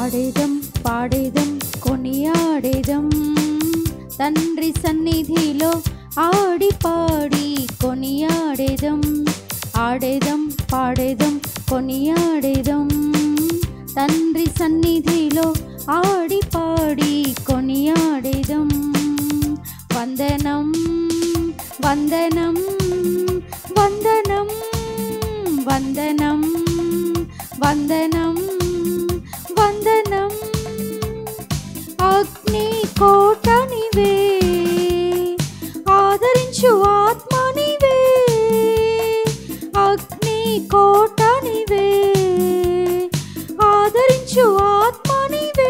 ఆడేదం పాడేదం కొనియాడేదం తండ్రి సన్నిధిలో ఆడి పాడి కొనియాడేదం ఆడేదం పాడేదం కొనియాడేదం తండ్రి సన్నిధిలో ఆడి పాడి కొనియాడేదం వందనం వందనం వందనం వందనం వందనం వందనం అగ్ని కోటనివే ఆదరించు ఆత్మనివే అగ్ని కోటనివే ఆదరించు ఆత్మనివే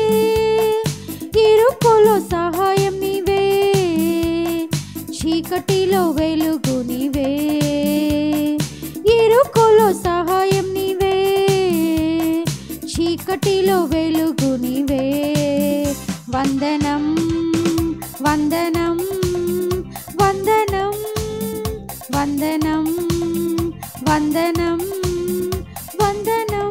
ఇరుకులో సహాయం నీవే చీకటిలో వెలుగు నీవే ఇరుకులో సహాయం నీవే చీకటిలో వెలుగు నీవే వందనం వందనం వందనం వందనం వందనం వందనం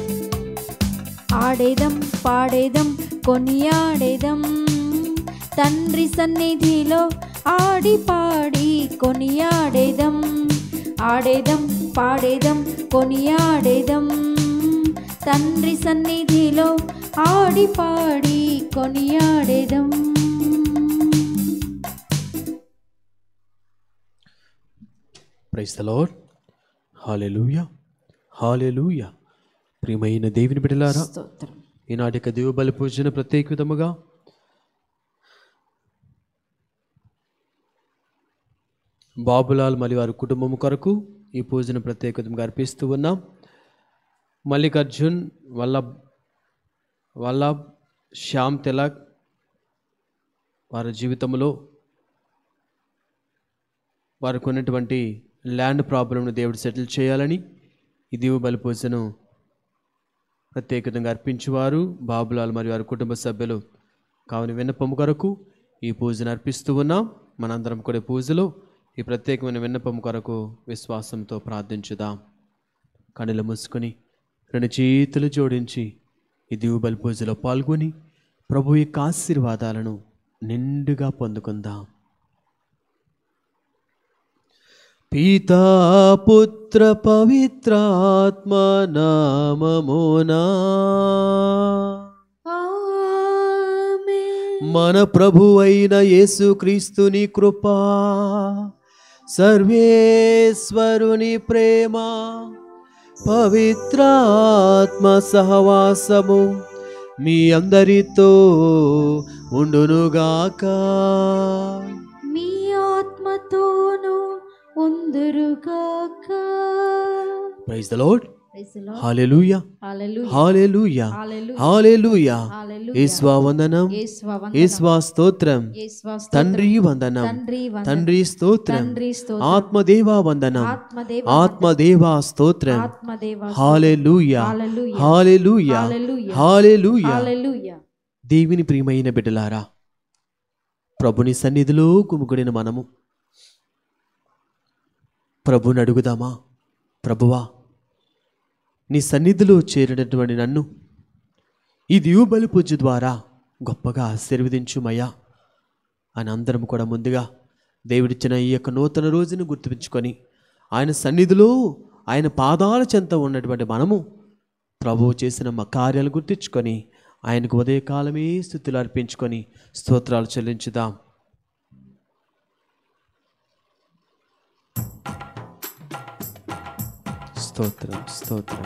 ఆడేదం పాడేదం కొనియాడేదం తండ్రి సన్నిధిలో ఆడి పాడి కొనియాడేదం ఆడేదం పాడేదం కొనియాడేదం తండ్రి సన్నిధిలో ఆడి పాడి కొనియాడేదం praise the Lord hallelujah hallelujah ప్రియమైన దేవుని బిడ్డలారా స్తోత్రం ఈనాటి యొక్క దేవ బలి పూజన ప్రత్యేక విధముగా బాబులాల్ మరియు వారి కుటుంబం కొరకు ఈ పూజను ప్రత్యేక విధంగా అర్పిస్తూ ఉన్నాం మల్లికార్జున్ వల్లభ్ వల్లభ్ శ్యామ్ తిలక్ వారి జీవితంలో వారికి ఉన్నటువంటి ల్యాండ్ ప్రాబ్లంను దేవుడు సెటిల్ చేయాలని ఈ దీవు బలి పూజను ప్రత్యేకంగా అర్పించువారు బాబులాల్ మరియు వారి కుటుంబ సభ్యులు కావున విన్నపము కొరకు ఈ పూజను అర్పిస్తూ ఉన్నాం మనందరం కూడా ఈ పూజలో ఈ ప్రత్యేకమైన విన్నపం కొరకు విశ్వాసంతో ప్రార్థించుదాం కనులు మూసుకొని రెండు చేతులు జోడించి ఈ దివు బలి పూజలో పాల్గొని ప్రభు యొక్క ఆశీర్వాదాలను నిండుగా పొందుకుందాం పితా పుత్ర పవిత్రాత్మ నామమునా మన ప్రభు అయిన యేసుక్రీస్తుని కృపా సర్వేశ్వరుని ప్రేమ పవిత్రాత్మ సహవాసము మీ అందరితో ఉండునుగాక మీ ఆత్మతోనూ ఉందురుగాక praise the lord Praise the Lord. Hallelujah Hallelujah. Hallelujah Hallelujah. Hallelujah Hallelujah. యేసువా వందనం యేసువా వందనం. యేసువా స్తోత్రం యేసువా స్తోత్రం. తండ్రి వందనం తండ్రి వందనం. తండ్రి స్తోత్రం తండ్రి స్తోత్రం. ఆత్మదేవా వందనం ఆత్మదేవ ఆత్మదేవా స్తోత్రం ఆత్మదేవ hallelujah Hallelujah. Hallelujah Hallelujah. Hallelujah Hallelujah. దేవుని ప్రియమైన బిడ్డలారా ప్రభుని సన్నిధిలో గుమిగుడిన మనము ప్రభుని అడుగుదామా ప్రభువా నీ సన్నిధిలో చేరినటువంటి నన్ను ఈ దివుబలి పూజ ద్వారా గొప్పగా ఆశీర్వదించుమయ్యా అని అందరం కూడా ముందుగా దేవుడిచ్చిన ఈ యొక్క నూతన రోజును గుర్తుంచుకొని ఆయన సన్నిధిలో ఆయన పాదాల చెంత ఉన్నటువంటి మనము ప్రభువు చేసిన మా కార్యాలు గుర్తించుకొని ఆయనకు ఉదయకాలమే స్థుతులు అర్పించుకొని స్తోత్రాలు చెల్లించుదాం స్తోత్రం స్తోత్రం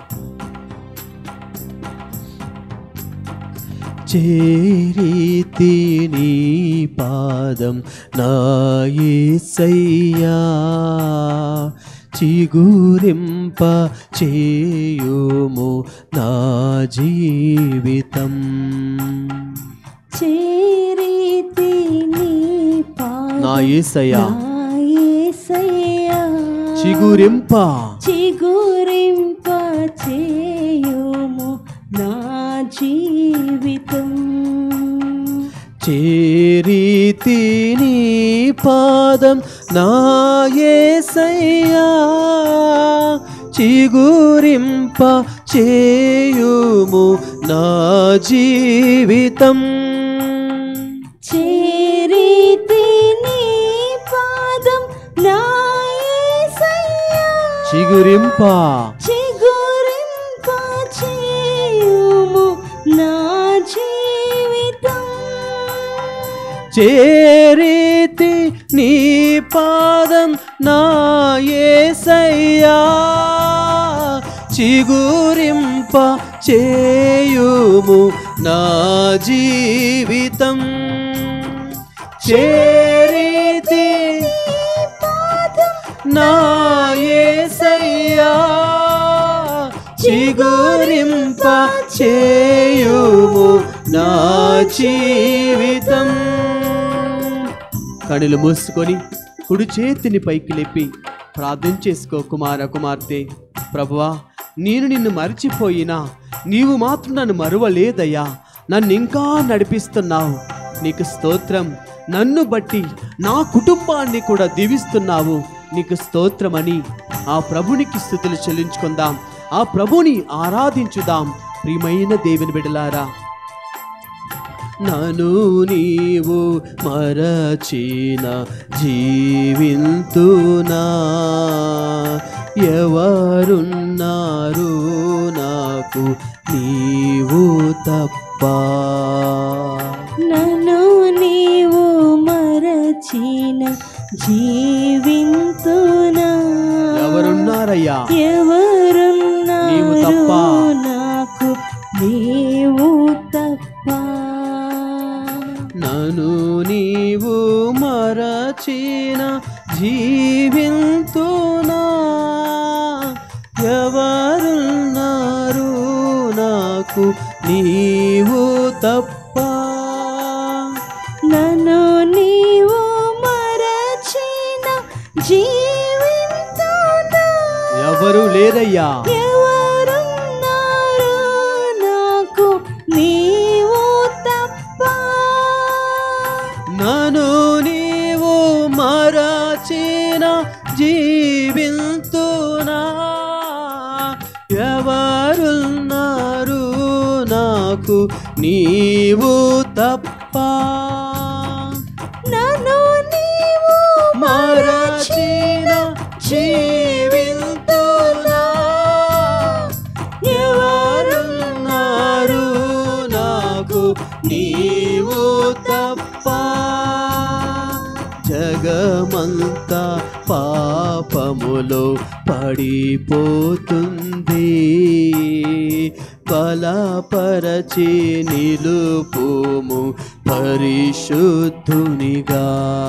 చేరీతి నీ పాదం నా యేసయ్యా చిగురింప చేయుము నా జీవితం చేరితి నీ నా యేసయ్యా పాయేసయ్యా చిగురింప చిగురింప చేయుము నా జీవితం చేరీతి నీ పాదం నా యేసయ్యా చిగురింప చేయుము నా జీవితం చేరితి నీ పాదం నా యేసయ్యా చిగురింప చిగురింప చేయుము నా జీవితం చేరీతి నీ పాదం నా యేసయ్యా చిగురింప చేయుము నా జీవితం చేరీతి నా యేసయ్యా చిగురింప చేయుము నా జీవితం కనులు మూసుకొని కుడి చేతిని పైకి లేపి ప్రార్థన చేసుకో కుమార కుమార్తె ప్రభువా నేను నిన్ను మరిచిపోయినా నీవు మాత్రం నన్ను మరువలేదయ్యా నన్ను ఇంకా నడిపిస్తున్నావు నీకు స్తోత్రం నన్ను బట్టి నా కుటుంబాన్ని కూడా దీవిస్తున్నావు నీకు స్తోత్రమని ఆ ప్రభునికి స్థుతులు చెల్లించుకుందాం ఆ ప్రభుని ఆరాధించుదాం ప్రియమైన దేవుని బిడలారా నను నీవు మరచిన జీవింతునా ఎవరున్నారు నాకు నీవు తప్ప నన్ను నీవు మరచిన జీవింతునా ఎవరున్నారయ్యా ఎవరున్నారు నీవు తప్ప. నాకు నీవు తప్ప నను నీవు మరచిన జీవింతునా ఎవరున్నారు నాకు నీవు తప్ప నన్ను నీవు మరచిన జీవింతునా ఎవరు లేరయ్యా ఎవరున్నారు నాకు నీవు తప్ప నను నీవు మరచిన జీవింతునా ఎవరున్నారు నాకు నీవు తప్ప నన్ను నీవు మరచిన జీవింతునా ఎవరున్నారు నాకు నీవు తప్ప జగమంతా పాపములో పడిపోతుంది బలపరచి నిలుపుము పరిశుద్ధునిగా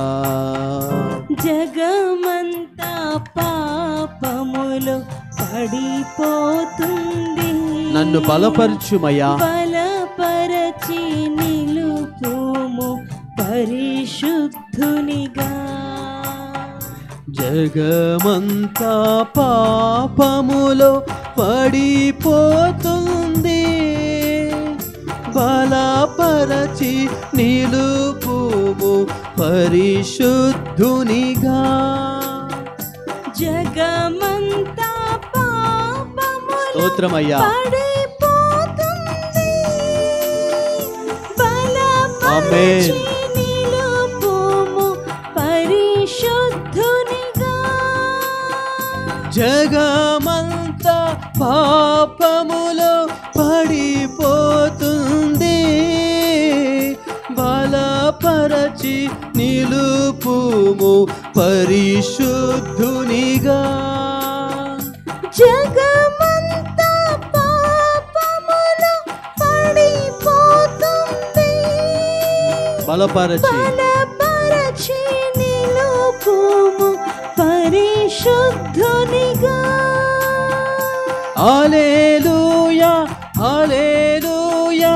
జగమంతా పాపములో పడిపోతుంది నన్ను బలపరచుమయ్యా బలపరచి నిలుపుము పరిశుద్ధునిగా జగమంతా పాపములో పడిపోతుంది బలపరచి నిలుపుము పరిశుద్ధునిగా జగమంతా పాపములో స్తోత్రమయ్యా పడిపోతుంది ఆమేన్. బలపరచి నిలుపుము పరిశుద్ధునిగా జగమంతా పాపములో పడిపోతుంది బలపరచి నిలుపుము పరిశుద్ధునిగా జగమంతా పాపములో పడిపోతుంది బలపరచి బలపరచి నిలుపుము పరిశుద్ధునిగా alleluia alleluia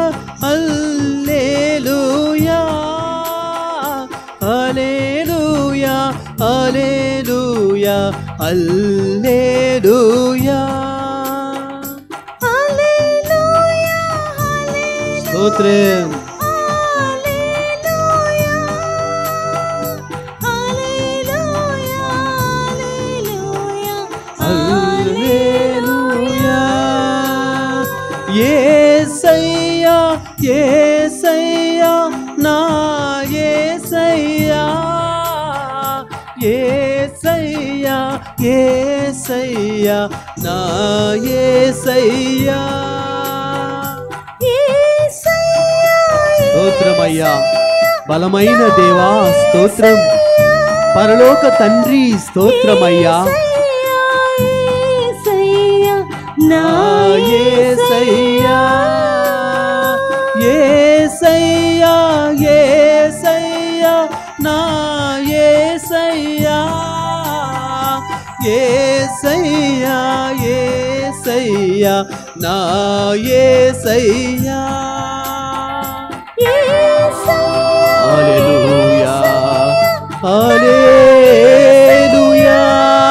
alleluia alleluia alleluia alleluia hallelujah స్తోత్రం హల్లెలూయా హల్లెలూయా హల్లెలూయా హల్లెలూయా ఏసయ్యా ఏసయ్యా నా ఏసయ్యా ఏసయ్యా ఏసయ్యా నా ఏసయ్యా స్తోత్రమయ్యా బలమైన దేవా స్తోత్రం పరలోక తండ్రి స్తోత్రమయ్యా నా ఏసయ్యా ఏసయ్యా ఏసయ్యా నా ఏసయ్యా ఏసయ్యా ఏసయ్యా నా ఏసయ్యా హల్లెలూయా హల్లెలూయా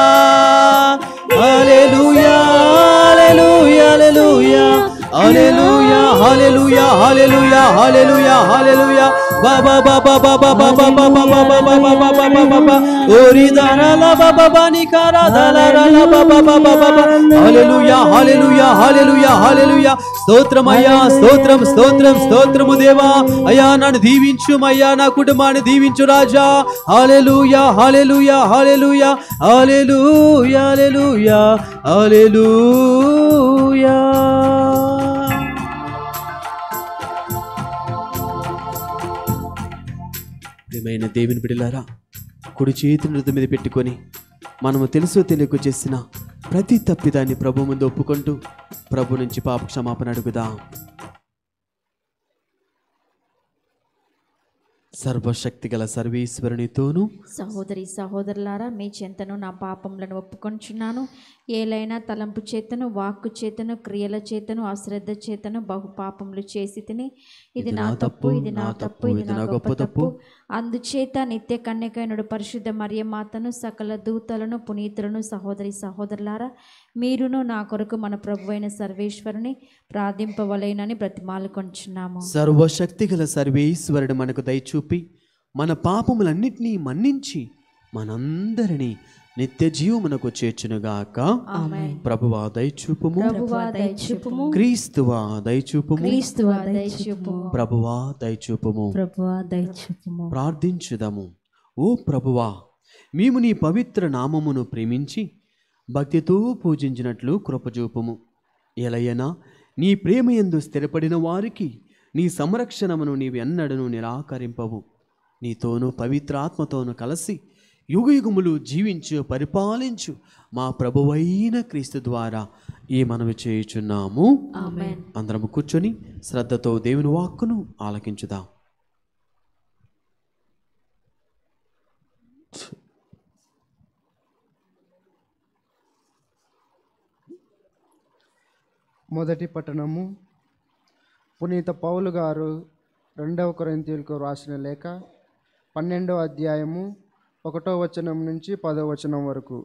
హల్లెలూయా హల్లెలూయా హల్లెలూయా హల్లెలూయా హల్లెలూయా హల్లెలూయా హల్లెలూయా బాబా బాబా బాబా బాబా బాబా బాబా బాబా బాబా బాబా ఓరి దారాల బాబా బాని కారా దారాల బాబా బాబా బాబా హల్లెలూయా హల్లెలూయా హల్లెలూయా హల్లెలూయా స్తోత్రమయ్యా స్తోత్రం స్తోత్రం స్తోత్రము దేవా అయ్యా నన్ను దీవించు అయ్యా నా కుటుంబాన్ని దీవించు రాజా హల్లెలూయా హల్లెలూయా హల్లెలూయా హల్లెలూయా హల్లెలూయా హల్లెలూయా ప్రియమైన దేవుని బిడలారా కుడి చేతిని హృదయం మీద పెట్టుకొని మనము తెలుసో తెలియక చేసిన ప్రతి తప్పిదాన్ని ప్రభు ముందు ఒప్పుకుంటూ ప్రభు నుంచి పాప క్షమాపణ అడుగుదాం సర్వశక్తి గల సర్వేశ్వరునితోనూ సహోదరి సహోదరులారా మీ చెంతను నా పాపములను ఒప్పుకొంచున్నాను ఏలైనా తలంపు చేతను వాక్కు చేతను క్రియల చేతను అశ్రద్ధ చేతను బహు పాపములు చేసి తిని ఇది నా తప్పు ఇది నా తప్పు ఇది నా గొప్ప తప్పు అందుచేత నిత్య కన్యకైనడు పరిశుద్ధ మరియమాతను సకల దూతలను పునీతులను సహోదరి సహోదరులారా మీరును నా కొరకు మన ప్రభు అయిన సర్వేశ్వరుని ప్రార్థింపవలేనని బ్రతిమాలు కొంచున్నాము సర్వశక్తి గల సర్వేశ్వరుడు మనకు దయచూపి మన పాపములన్నిటినీ మన్నించి మనందరినీ నిత్య జీవమునకు చేర్చునుగాక ఆమేన్. ప్రభువా దయచూపుము ప్రభువా దయచూపుము క్రీస్తువా దయచూపుము క్రీస్తువా దయచూపుము ప్రభువా దయచూపుము ప్రభువా దయచూపుము ప్రార్థించుదాము ఓ ప్రభువా మేము నీ పవిత్ర నామమును ప్రేమించి భక్తితో పూజించినట్లు కృపచూపుము ఎలయనా నీ ప్రేమయందు స్థిరపడిన వారికి నీ సంరక్షణమును నీవెన్నడను నిరాకరింపవు నీతోనూ పవిత్ర ఆత్మతోనూ కలిసి యుగయుగములు జీవించు పరిపాలించు మా ప్రభువైన క్రీస్తు ద్వారా ఈ మనవి చేయుచున్నాము ఆమేన్ అందరము కూర్చొని శ్రద్ధతో దేవుని వాక్కును ఆలకించుదాం మొదటి పట్టణము పునీత పౌలు గారు రెండవ కొరింతీయులకు రాసిన లేఖ పన్నెండవ అధ్యాయము ఒకటో వచనం నుంచి పదో వచనం వరకు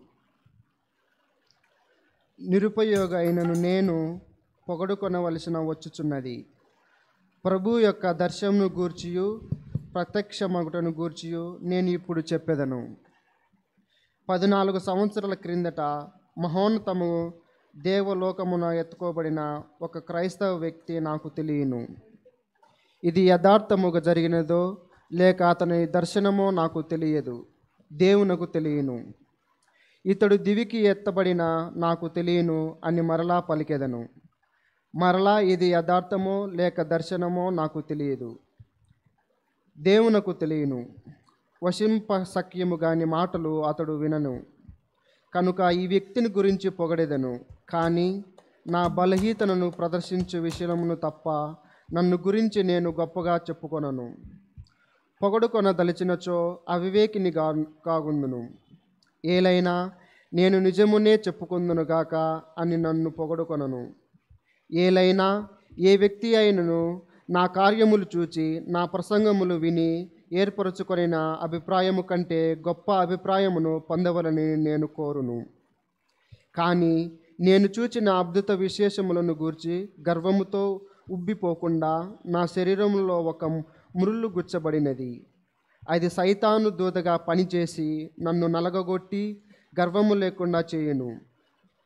నిరుపయోగ అయినను నేను పొగడుకొనవలసిన వచ్చుచున్నది ప్రభు యొక్క దర్శనమును గూర్చియు ప్రత్యక్ష మగుటను గూర్చియు నేను ఇప్పుడు చెప్పెదను పద్నాలుగు సంవత్సరాల క్రిందట మహోన్నతము దేవలోకమున ఎత్తుకోబడిన ఒక క్రైస్తవ వ్యక్తి నాకు తెలియను ఇది యథార్థముగా జరిగినదో లేక అతని దర్శనమో నాకు తెలియదు దేవునకు తెలియను ఇతడు దివికి ఎత్తబడిన నాకు తెలియను అని మరలా పలికెదను మరలా ఇది యథార్థమో లేక దర్శనమో నాకు తెలియదు దేవునకు తెలియను వశింప సఖ్యము గాని మాటలు అతడు వినను కనుక ఈ వ్యక్తిని గురించి పొగడెదను కానీ నా బలహీతనను ప్రదర్శించు విషయమును తప్ప నన్ను గురించి నేను గొప్పగా చెప్పుకొనను పొగడుకొనదలిచినచో అవివేకిని గా కాగుందును ఏలైనా నేను నిజమునే చెప్పుకుందును గాక అని నన్ను పొగడుకొనను ఏలైనా ఏ వ్యక్తి అయినను నా కార్యములు చూచి నా ప్రసంగములు విని ఏర్పరచుకొనిన అభిప్రాయము కంటే గొప్ప అభిప్రాయమును పొందవలని నేను కోరును కానీ నేను చూచిన అద్భుత విశేషములను గూర్చి గర్వముతో ఉబ్బిపోకుండా నా శరీరంలో ఒక మురుళ్ళు గుచ్చబడినది అది సైతాను దూతగా పనిచేసి నన్ను నలగగొట్టి గర్వము లేకుండా చేయును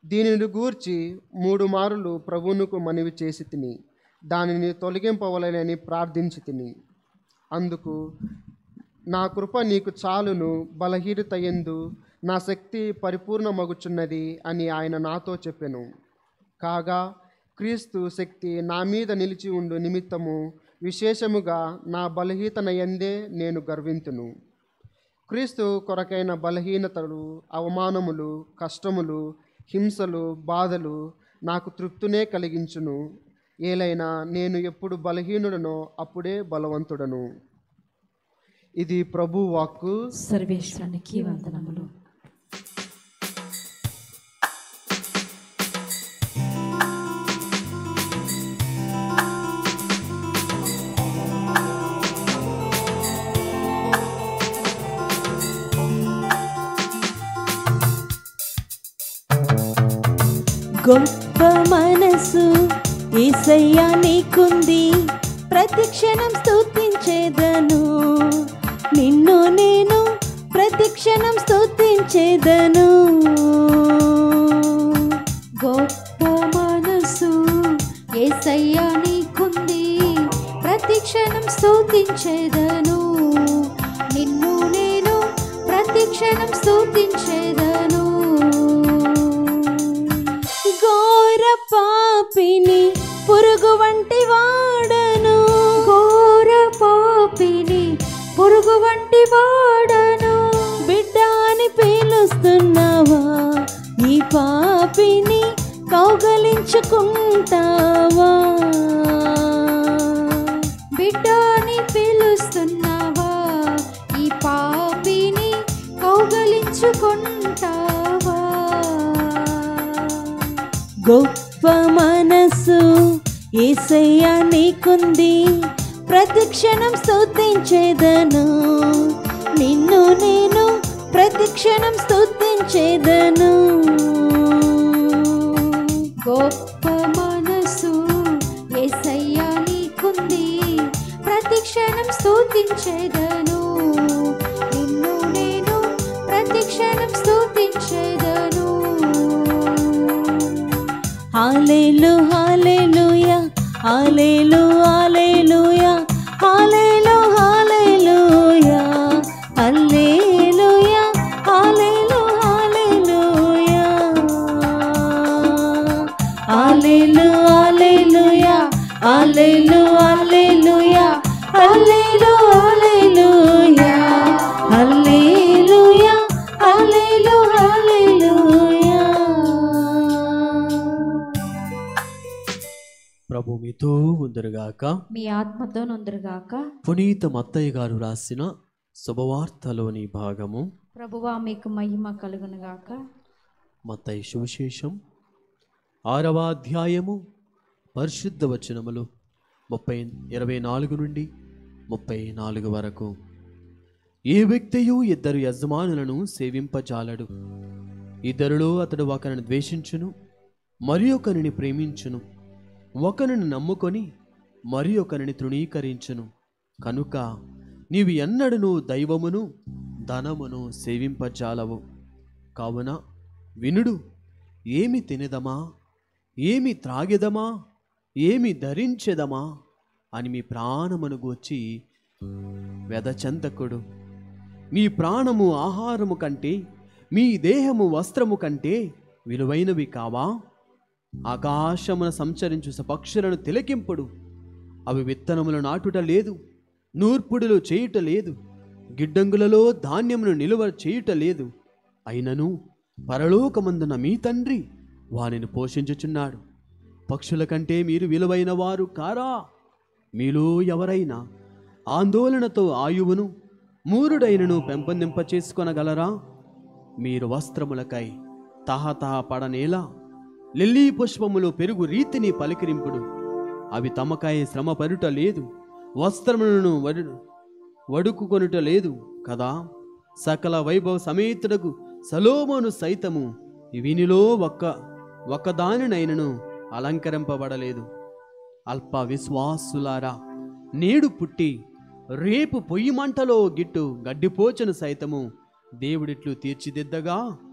దీనిని గూర్చి మూడు మారులు ప్రభువునకు మనవి చేసి తిని దానిని తొలగింపవలనని ప్రార్థించి తిని అందుకు నా కృప నీకు చాలును బలహీనత ఎందు నా శక్తి పరిపూర్ణమగుచున్నది అని ఆయన నాతో చెప్పెను కాగా క్రీస్తు శక్తి నా మీద నిలిచి ఉండు నిమిత్తము విశేషముగా నా బలహీనత ఎందే నేను గర్వింతును క్రీస్తు కొరకైన బలహీనతలు అవమానములు కష్టములు హింసలు బాధలు నాకు తృప్తినే కలిగించును ఏలైనా నేను ఎప్పుడు బలహీనుడనో అప్పుడే బలవంతుడను ఇది ప్రభు వాక్కు సర్వేశ్వరునికి వందనములు గొప్ప మనసు ఏసయ్యా నీకుంది ప్రతి క్షణం స్తుతించేదను నిన్ను నేను ప్రతి క్షణం స్తుతించేదను గొప్ప మనసు ఏసయ్యా నీకుంది ప్రతి క్షణం స్తుతించేదను నిన్ను నేను ప్రతి క్షణం స్తుతించేదను ఘోర పాపిని పురుగు వంటి వాడను ఘోర పాపిని పురుగు వంటి వాడను బిడ్డ అని పిలుస్తున్నావా ఈ పాపిని కౌగలించుకుంటావా బిడ్డని పిలుస్తున్నావా ఈ పాపిని కౌగలించుకుంటావా గొప్ప మనసు ఏసయ్యా నీకుంది ప్రతి క్షణం స్తుతించేదను నిన్ను నేను ప్రతి క్షణం స్తుతించేదను గొప్ప మనసు ఏసయ్యా నీకుంది ప్రతి క్షణం స్తుతించేదను నిన్ను నేను ప్రతి క్షణం స్తుతించేదను hallelu hallelujah hallelu hallelujah hallelu hallelujah hallelujah hallelu hallelujah hallelu hallelujah hallelu hallelujah hallelu hallelujah hallelujah hallelu hallelujah ప్రభు మీతో ఉందరుగాక మీ ఆత్మతో నొందరుగాక పునీత మత్తయ్య గారు రాసిన శుభవార్తలోని భాగము ప్రభువా మీకు మహిమ కలుగునుగాక మత్తయి సువిశేషం ఆరవ అధ్యాయము పరిశుద్ధ వచనములు ముప్పై ఇరవై నాలుగు నుండి ముప్పై నాలుగు వరకు ఏ వ్యక్తియు ఇద్దరు యజమానులను సేవింపజాలడు ఇద్దరిలో అతడు ఒకరిని ద్వేషించును మరి ఒకరిని ప్రేమించును ఒకరిని నమ్ముకొని మరి ఒకరిని తృణీకరించును కనుక నీవు ఎన్నడను దైవమును ధనమును సేవింపజాలవు కావున వినుడు ఏమి తినదమా ఏమి త్రాగెదమా ఏమి ధరించెదమా అని మీ ప్రాణమును గూర్చి వెదచంతకుడు మీ ప్రాణము ఆహారము కంటే మీ దేహము వస్త్రము కంటే విలువైనవి కావా ఆకాశమున సంచరించు పక్షులను తిలకింపుడు అవి విత్తనములు నాటుట లేదు నూర్పుడులు చేయుట లేదు గిడ్డంగులలో ధాన్యమును నిలువ చేయుట లేదు అయినను పరలోకమందున మీ తండ్రి వానిని పోషించుచున్నాడు పక్షుల కంటే మీరు విలువైన వారు కారా మీలో ఎవరైనా ఆందోళనతో ఆయువును మూరుడైనను పెంపొందింప చేసుకొనగలరా మీరు వస్త్రములకై తహతహ పడనేలా లిల్లీ పుష్పములు పెరుగు రీతిని పలికిరింపుడు అవి తమకై శ్రమ పరుట లేదు వస్త్రములను వడు వడుకుకొనుట లేదు కదా సకల వైభవ సమేతుడకు సలోమోను సైతము వీనిలో ఒక్క ఒక్కదానినైనను అలంకరింపబడలేదు అల్ప విశ్వాసులారా నేడు పుట్టి రేపు పొయ్యి మంటలో గిట్టు గడ్డిపోచను సైతము దేవుడిట్లు తీర్చిదిద్దగా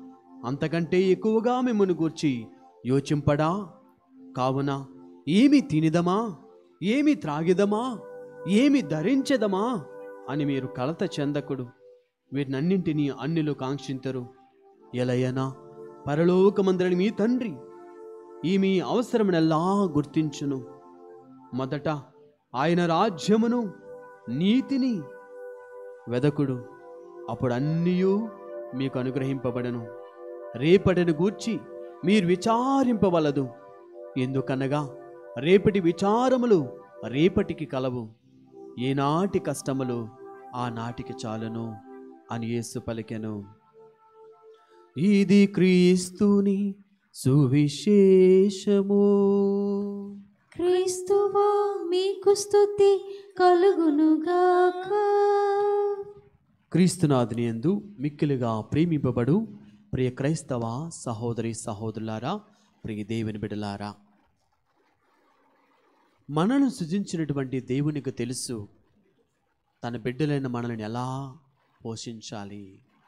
అంతకంటే ఎక్కువగా మిమ్మల్ని గూర్చి యోచింపడా కావున ఏమి తినిదమా ఏమి త్రాగిదమా ఏమి ధరించెదమా అని మీరు కలత చెందకుడు వీటినన్నింటినీ అన్నిలు కాంక్షింతరు ఎలయనా పరలోకమందరని మీ తండ్రి ఈ మీ అవసరమునెల్లా గుర్తించును మొదట ఆయన రాజ్యమును నీతిని వెదకుడు అప్పుడు అన్నీయు మీకు అనుగ్రహింపబడను రేపటిని గూర్చి మీరు విచారింపవలదు ఎందుకనగా రేపటి విచారములు రేపటికి కలవు ఏనాటి కష్టములు ఆనాటికి చాలును అని యేసు పలికెను ఇది క్రీస్తుని సువిశేషము క్రీస్తువా మీకు స్తుతి కలుగునుగాక క్రీస్తునాథుని యందు మిక్కిలిగా ప్రేమింపబడు ప్రియ క్రైస్తవ సహోదరి సహోదరులారా ప్రియ దేవుని బిడలారా మనను సృజించినటువంటి దేవునికి తెలుసు తన బిడ్డలైన మనల్ని ఎలా పోషించాలి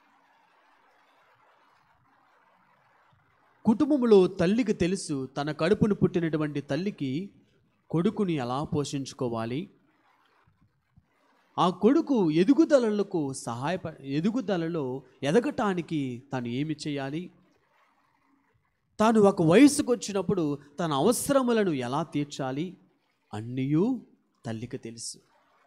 కుటుంబంలో తల్లికి తెలుసు తన కడుపును పుట్టినటువంటి తల్లికి కొడుకుని ఎలా పోషించుకోవాలి ఆ కొడుకు ఎదుగుదలలకు సహాయప ఎదుగుదలలో ఎదగటానికి తను ఏమి చేయాలి తాను ఒక వయసుకు వచ్చినప్పుడు తన అవసరములను ఎలా తీర్చాలి అన్నీయూ తల్లికి తెలుసు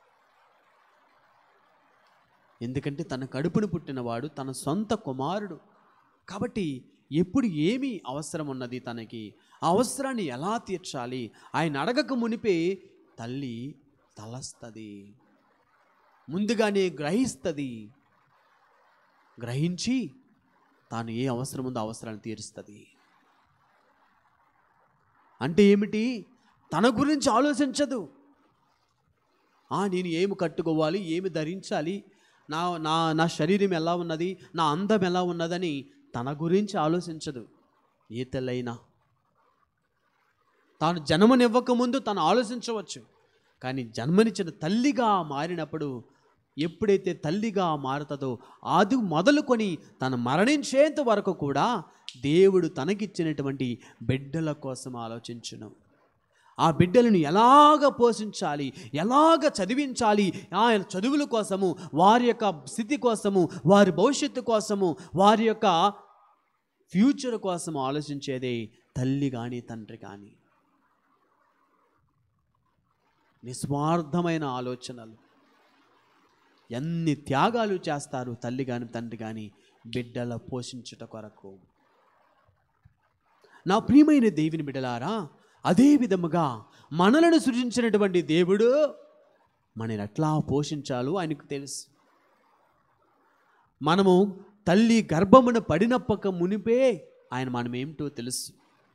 ఎందుకంటే తన కడుపును పుట్టినవాడు తన సొంత కుమారుడు కాబట్టి ఎప్పుడు ఏమి అవసరం ఉన్నది తనకి ఆ అవసరాన్ని ఎలా తీర్చాలి ఆయన అడగక మునిపే తల్లి తలస్తుంది ముందుగానే గ్రహిస్తుంది గ్రహించి తాను ఏ అవసరం ఉందో అవసరాన్ని తీరుస్తుంది అంటే ఏమిటి తన గురించి ఆలోచించదు ఆ నేను ఏమి కట్టుకోవాలి ఏమి ధరించాలి నా నా నా శరీరం ఎలా ఉన్నది నా అందం ఎలా ఉన్నదని తన గురించి ఆలోచించదు ఏ తెల్లైనా తాను జన్మనివ్వకముందు తను ఆలోచించవచ్చు కానీ జన్మనిచ్చిన తల్లిగా మారినప్పుడు ఎప్పుడైతే తల్లిగా మారుతుందో అది మొదలుకొని తను మరణించేంత వరకు కూడా దేవుడు తనకిచ్చినటువంటి బిడ్డల కోసం ఆలోచించును ఆ బిడ్డలను ఎలాగ పోషించాలి ఎలాగ చదివించాలి ఆ చదువుల కోసము వారి యొక్క స్థితి కోసము వారి భవిష్యత్తు కోసము వారి యొక్క ఫ్యూచర్ కోసం ఆలోచించేదే తల్లి కానీ తండ్రి కానీ నిస్వార్థమైన ఆలోచనలు ఎన్ని త్యాగాలు చేస్తారు తల్లి కానీ తండ్రి కానీ బిడ్డల పోషించుట కొరకు నా ప్రియమైన దేవుని బిడ్డలారా అదే విధముగా మనలను సృజించినటువంటి దేవుడు మనని ఎట్లా పోషించాలో ఆయనకు తెలుసు మనము తల్లి గర్భమున పడినప్పక మునిపే ఆయన మనం ఏమిటో తెలుసు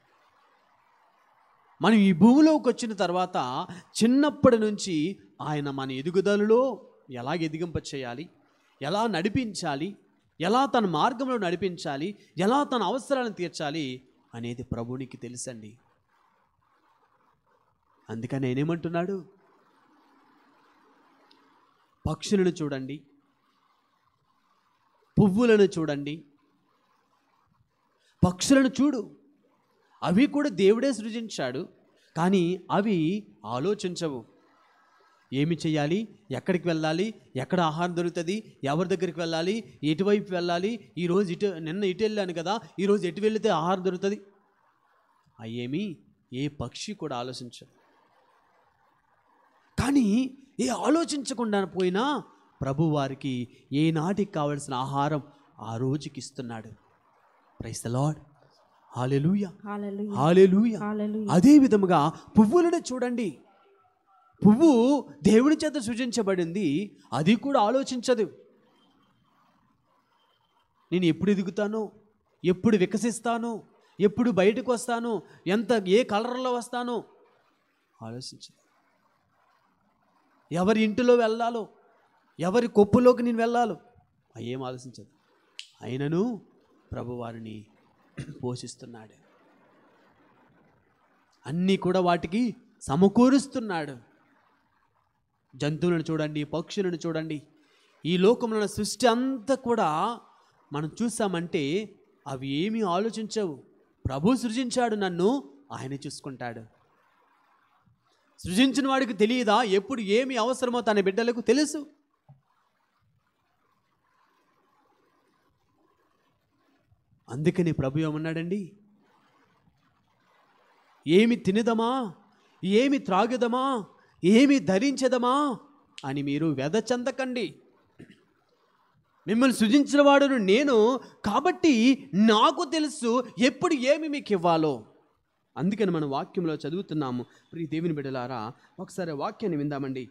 మనం ఈ భూమిలోకి వచ్చిన తర్వాత చిన్నప్పటి నుంచి ఆయన మన ఎదుగుదలలో ఎలా ఎదిగింప చేయాలి ఎలా నడిపించాలి ఎలా తన మార్గంలో నడిపించాలి ఎలా తన అవసరాలను తీర్చాలి అనేది ప్రభునికి తెలుసండి అందుకని నేనేమంటున్నాడు పక్షులను చూడండి పువ్వులను చూడండి పక్షులను చూడు అవి కూడా దేవుడే సృజించాడు కానీ అవి ఆలోచించవు ఏమి చేయాలి ఎక్కడికి వెళ్ళాలి ఎక్కడ ఆహారం దొరుకుతుంది ఎవరి దగ్గరికి వెళ్ళాలి ఎటువైపు వెళ్ళాలి ఈరోజు ఇటు నిన్న ఇటు వెళ్ళాను కదా ఈరోజు ఎటు వెళితే ఆహారం దొరుకుతుంది అయ్యేమి ఏ పక్షి కూడా ఆలోచించదు కానీ ఏ ఆలోచించకుండా పోయినా ప్రభు వారికి ఏ నాటికి కావలసిన ఆహారం ఆ రోజుకి ఇస్తున్నాడు praise the Lord hallelujah hallelujah hallelujah hallelujah అదే విధముగా పువ్వులను చూడండి పువ్వు దేవుని చేత సృజించబడింది అది కూడా ఆలోచించదు నేను ఎప్పుడు ఎదుగుతాను ఎప్పుడు వికసిస్తాను ఎప్పుడు బయటకు వస్తాను ఎంత ఏ కలర్లో వస్తాను ఆలోచించదు ఎవరి ఇంటిలో వెళ్ళాలో ఎవరి కొప్పులోకి నేను వెళ్ళాలో అవి ఏం ఆలోచించదు అయినను ప్రభు వారిని పోషిస్తున్నాడు అన్నీ కూడా వాటికి సమకూరుస్తున్నాడు జంతువులను చూడండి పక్షులను చూడండి ఈ లోకంలో ఉన్న సృష్టి అంతా కూడా మనం చూసామంటే అవి ఏమీ ఆలోచించవు ప్రభు సృజించాడు నన్ను ఆయన చూసుకుంటాడు సృజించిన వాడికి తెలియదా ఎప్పుడు ఏమి అవసరమో తన బిడ్డలకు తెలుసు అందుకని ప్రభు ఏమన్నాడండి ఏమి తినదమా ఏమి త్రాగుదమా ఏమి ధరించదమా అని మీరు వ్యధ చెందకండి మిమ్మల్ని సృజించిన వాడును నేను కాబట్టి నాకు తెలుసు ఎప్పుడు ఏమి మీకు ఇవ్వాలో అందుకని మనం వాక్యంలో చదువుతున్నాము ప్రియ దేవుని బిడ్డలారా ఒకసారి వాక్యాన్ని విందామండి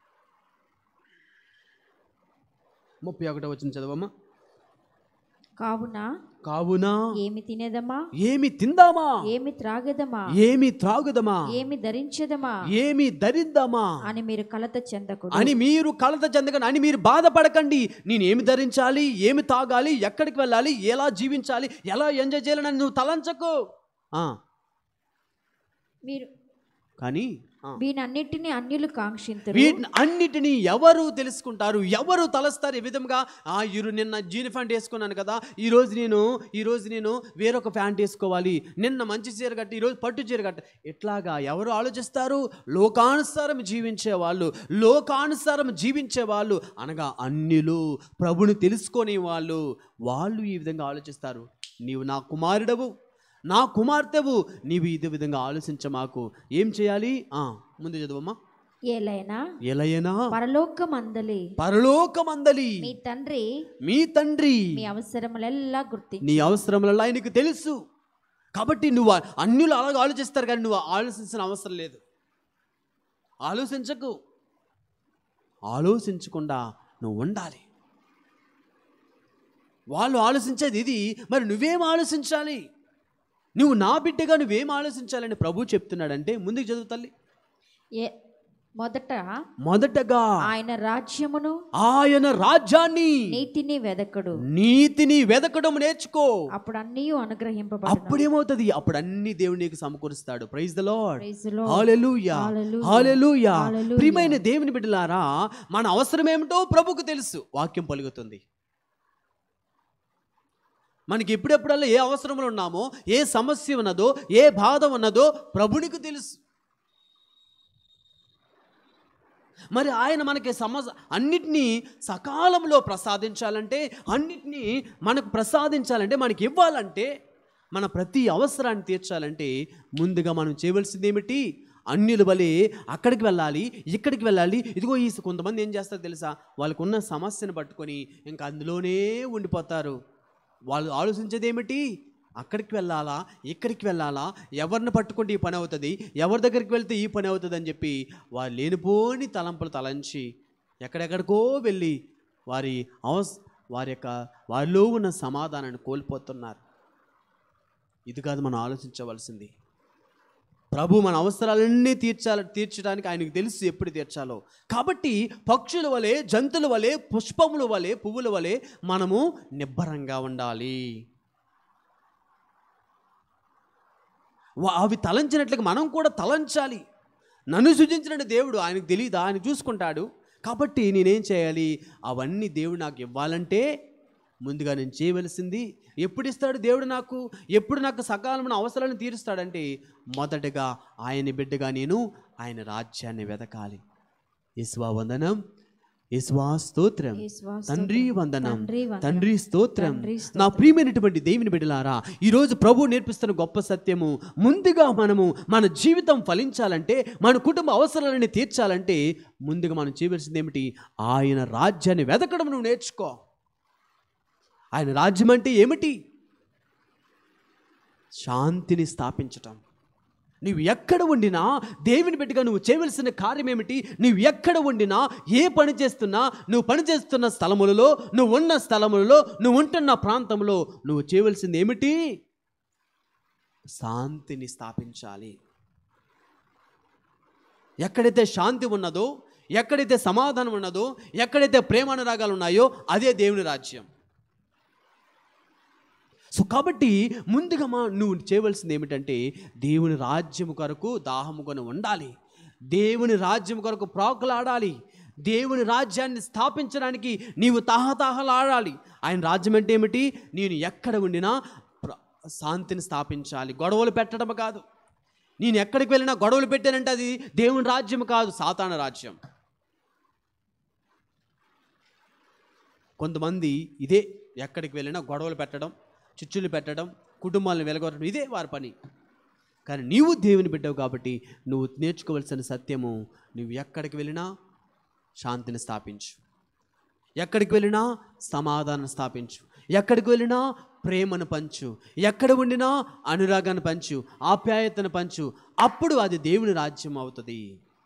ముప్పై ఒకటో వచ్చిన చదవమ్మా కావున కావున ఏమి తినేదమా ఏమి తిందామా ఏమి త్రాగెదమా ఏమి త్రాగుదమా ఏమి ధరించదమా ఏమి ధరిద్దామా అని మీరు కలత చెందకూడదు అని మీరు కలత చెందకండి అని మీరు బాధపడకండి నేను ఏమి ధరించాలి ఏమి తాగాలి ఎక్కడికి వెళ్ళాలి ఎలా జీవించాలి ఎలా ఎంజాయ్ చేయాలని నువ్వు తలంచకు ఆ, మీరు కానీ ఆ, వీనన్నిటిని అన్యులు కాంక్షింతురు వీటిని అన్నిటినీ ఎవరు తెలుసుకుంటారు ఎవరు తలస్తారు ఈ విధంగా ఆ ఇరు నిన్న జీన్ ప్యాంట్ వేసుకున్నాను కదా ఈ రోజు నేను ఈ రోజు నేను వేరొక ప్యాంట్ వేసుకోవాలి నిన్న మంచి చీర కట్టి ఈరోజు పట్టు చీర కట్టి ఇట్లాగా ఎవరు ఆలోచిస్తారు లోకానుసారం జీవించే వాళ్ళు లోకానుసారం జీవించే వాళ్ళు అనగా అన్యులు ప్రభుని తెలుసుకొని వాళ్ళు వాళ్ళు ఈ విధంగా ఆలోచిస్తారు నీవు నా కుమారుడవు నా కుమార్తెవు నీవు ఇదే విధంగా ఆలోచించ మాకు ఏం చేయాలి ఆ ముందు చదవమ్మా ఏలైనా ఎలయనా పరలోకమందలి పరలోకమందలి మీ తండ్రి మీ తండ్రి మీ అవసరములెల్లా గుర్తించి నీ అవసరములలో ఆయనకు తెలుసు కాబట్టి నువ్వు అన్యులు అలాగ ఆలోచిస్తారు కానీ నువ్వు ఆలోచించిన అవసరం లేదు ఆలోచించకు ఆలోచించకుండా నువ్వు ఉండాలి వాళ్ళు ఆలోచించేది ఇది మరి నువ్వేం ఆలోచించాలి నువ్వు నా బిడ్డగా నువ్వేం ఆలోచించాలని ప్రభు చెప్తున్నాడంటే ముందుకు చదువు తల్లి ఏ మొదట మొదటగా ఆయన రాజ్యమును ఆయన రాజ్యాన్ని నీతిని వెదకడు నీతిని వెదకడం నేర్చుకో అప్పుడు అన్నీ అనుగ్రహింపబడు అప్పుడేమవుతుంది అప్పుడు అన్ని దేవుడు నీకు సమకూరుస్తాడు praise the lord Praise the Lord. Hallelujah Hallelujah. Hallelujah Hallelujah. ప్రియమైన దేవుని బిడ్డలారా మన అవసరం ఏమిటో ప్రభుకు తెలుసు వాక్యం పలుకుతుంది మనకి ఎప్పుడెప్పుడల్లా ఏ అవసరములు ఉన్నామో ఏ సమస్య ఉన్నదో ఏ బాధ ఉన్నదో ప్రభునికి తెలుసు మరి ఆయన మనకి సమస్ అన్నిటినీ సకాలంలో ప్రసాదించాలంటే అన్నిటినీ మనకు ప్రసాదించాలంటే మనకి ఇవ్వాలంటే మన ప్రతి అవసరాన్ని తీర్చాలంటే ముందుగా మనం చేయవలసింది ఏమిటి అన్యుల వలె అక్కడికి వెళ్ళాలి ఇక్కడికి వెళ్ళాలి ఇదిగో ఈ కొంతమంది ఏం చేస్తారో తెలుసా వాళ్ళకు ఉన్న సమస్యను పట్టుకొని ఇంకా అందులోనే ఉండిపోతారు వాళ్ళు ఆలోచించేది ఏమిటి అక్కడికి వెళ్ళాలా ఇక్కడికి వెళ్ళాలా ఎవరిని పట్టుకుంటే ఈ పని అవుతుంది ఎవరి దగ్గరికి వెళ్తే ఈ పని అవుతుంది అని చెప్పి వారు లేనిపోని తలంపులు తలంచి ఎక్కడెక్కడికో వెళ్ళి వారి అవస్ వారి యొక్క వారిలో ఉన్న సమాధానాన్ని కోల్పోతున్నారు ఇది కాదు మనం ఆలోచించవలసింది ప్రభు మన అవసరాలన్నీ తీర్చాల తీర్చడానికి ఆయనకు తెలుసు ఎప్పుడు తీర్చాలో కాబట్టి పక్షుల వలె జంతువుల వలె పుష్పముల వలె పువ్వుల వలె మనము నిబ్బరంగా ఉండాలి వా- అవి తలంచినట్లుగా మనం కూడా తలంచాలి నన్ను సృజించిన దేవుడు ఆయనకు తెలియదా ఆయన చూసుకుంటాడు కాబట్టి నేనేం చేయాలి అవన్నీ దేవుడు నాకు ఇవ్వాలంటే ముందుగా నేను చేయవలసింది ఎప్పుడు ఇస్తాడు దేవుడు నాకు ఎప్పుడు నాకు సకాలమైన అవసరాలను తీరుస్తాడంటే మొదటగా ఆయన బిడ్డగా నేను ఆయన రాజ్యాన్ని వెతకాలి యేసువా వందనం యేసువా స్తోత్రం యేసువా తండ్రి వందనం తండ్రి వందనం. తండ్రి స్తోత్రం తండ్రి నా ప్రియమైనటువంటి దేవుని బిడ్డలారా ఈరోజు ప్రభు నేర్పిస్తున్న గొప్ప సత్యము ముందుగా మనము మన జీవితం ఫలించాలంటే మన కుటుంబ అవసరాలని తీర్చాలంటే ముందుగా మనం చేయవలసింది ఏమిటి ఆయన రాజ్యాన్ని వెతకడం నువ్వు నేర్చుకో ఆయన రాజ్యం అంటే ఏమిటి శాంతిని స్థాపించటం నువ్వు ఎక్కడ ఉండినా దేవుని బిడ్డగా నువ్వు చేయవలసిన కార్యం ఏమిటి నువ్వు ఎక్కడ ఉండినా ఏ పని చేస్తున్నా నువ్వు పని చేస్తున్న స్థలములలో నువ్వు ఉన్న స్థలములలో నువ్వు ఉంటున్న ప్రాంతంలో నువ్వు చేయవలసింది ఏమిటి శాంతిని స్థాపించాలి ఎక్కడైతే శాంతి ఉన్నదో ఎక్కడైతే సమాధానం ఉన్నదో ఎక్కడైతే ప్రేమానురాగాలు ఉన్నాయో అదే దేవుని రాజ్యం సో కాబట్టి ముందుగా మా నువ్వు చేయవలసింది ఏమిటంటే దేవుని రాజ్యము కొరకు దాహము కొని ఉండాలి దేవుని రాజ్యం కొరకు ప్రాకులాడాలి దేవుని రాజ్యాన్ని స్థాపించడానికి నీవు తహతహలాడాలి ఆయన రాజ్యం అంటే ఏమిటి నేను ఎక్కడ ఉండినా శాంతిని స్థాపించాలి గొడవలు పెట్టడం కాదు నేను ఎక్కడికి వెళ్ళినా గొడవలు పెట్టానంటే అది దేవుని రాజ్యం కాదు సాతాన రాజ్యం కొంతమంది ఇదే ఎక్కడికి వెళ్ళినా గొడవలు పెట్టడం చిచ్చులు పెట్టడం కుటుంబాలను వెలగొట్టడం ఇదే వారి పని కానీ నీవు దేవుని బిడ్డవు కాబట్టి నువ్వు నేర్చుకోవలసిన సత్యము నువ్వు ఎక్కడికి వెళ్ళినా శాంతిని స్థాపించు ఎక్కడికి వెళ్ళినా సమాధానం స్థాపించు ఎక్కడికి వెళ్ళినా ప్రేమను పంచు ఎక్కడ ఉండినా అనురాగాన్ని పంచు ఆప్యాయతను పంచు అప్పుడు అది దేవుని రాజ్యం అవుతుంది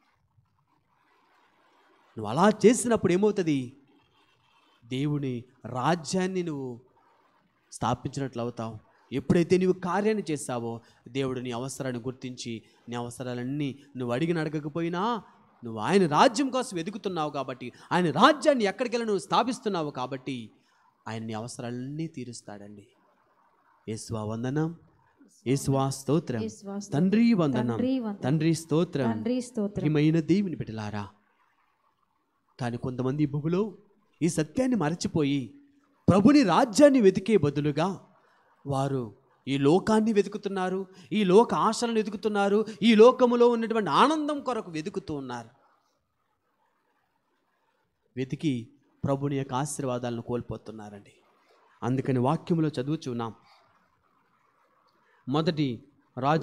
నువ్వు అలా చేసినప్పుడు ఏమవుతుంది దేవుని రాజ్యాన్ని నువ్వు స్థాపించినట్లు అవుతావు ఎప్పుడైతే నీవు కార్యాన్ని చేస్తావో దేవుడు నీ అవసరాన్ని గుర్తించి నీ అవసరాలన్నీ నువ్వు అడిగిన అడగకపోయినా నువ్వు ఆయన రాజ్యం కోసం వెతుకుతున్నావు కాబట్టి ఆయన రాజ్యాన్ని ఎక్కడికెళ్ళి నువ్వు స్థాపిస్తున్నావు కాబట్టి ఆయన నీ అవసరాలన్నీ తీరుస్తాడండి యేసువా వందనం యేసువా స్తోత్రం యేసువా స్తోత్రం. తండ్రి వందనం తండ్రి వందనం. తండ్రి స్తోత్రం తండ్రి స్తోత్రం ప్రియమైన దేవుని బిడ్డలారా కానీ కొంతమంది ఈ భూమిలో ఈ సత్యాన్ని మరచిపోయి ప్రభుని రాజ్యాన్ని వెతికే బదులుగా వారు ఈ లోకాన్ని వెతుకుతున్నారు ఈ లోక ఆశలను వెతుకుతున్నారు ఈ లోకములో ఉన్నటువంటి ఆనందం కొరకు వెతుకుతూ ఉన్నారు వెతికి ప్రభుని యొక్క ఆశీర్వాదాలను కోల్పోతున్నారండి అందుకని వాక్యంలో చదువుచున్నాం మొదటి రాజ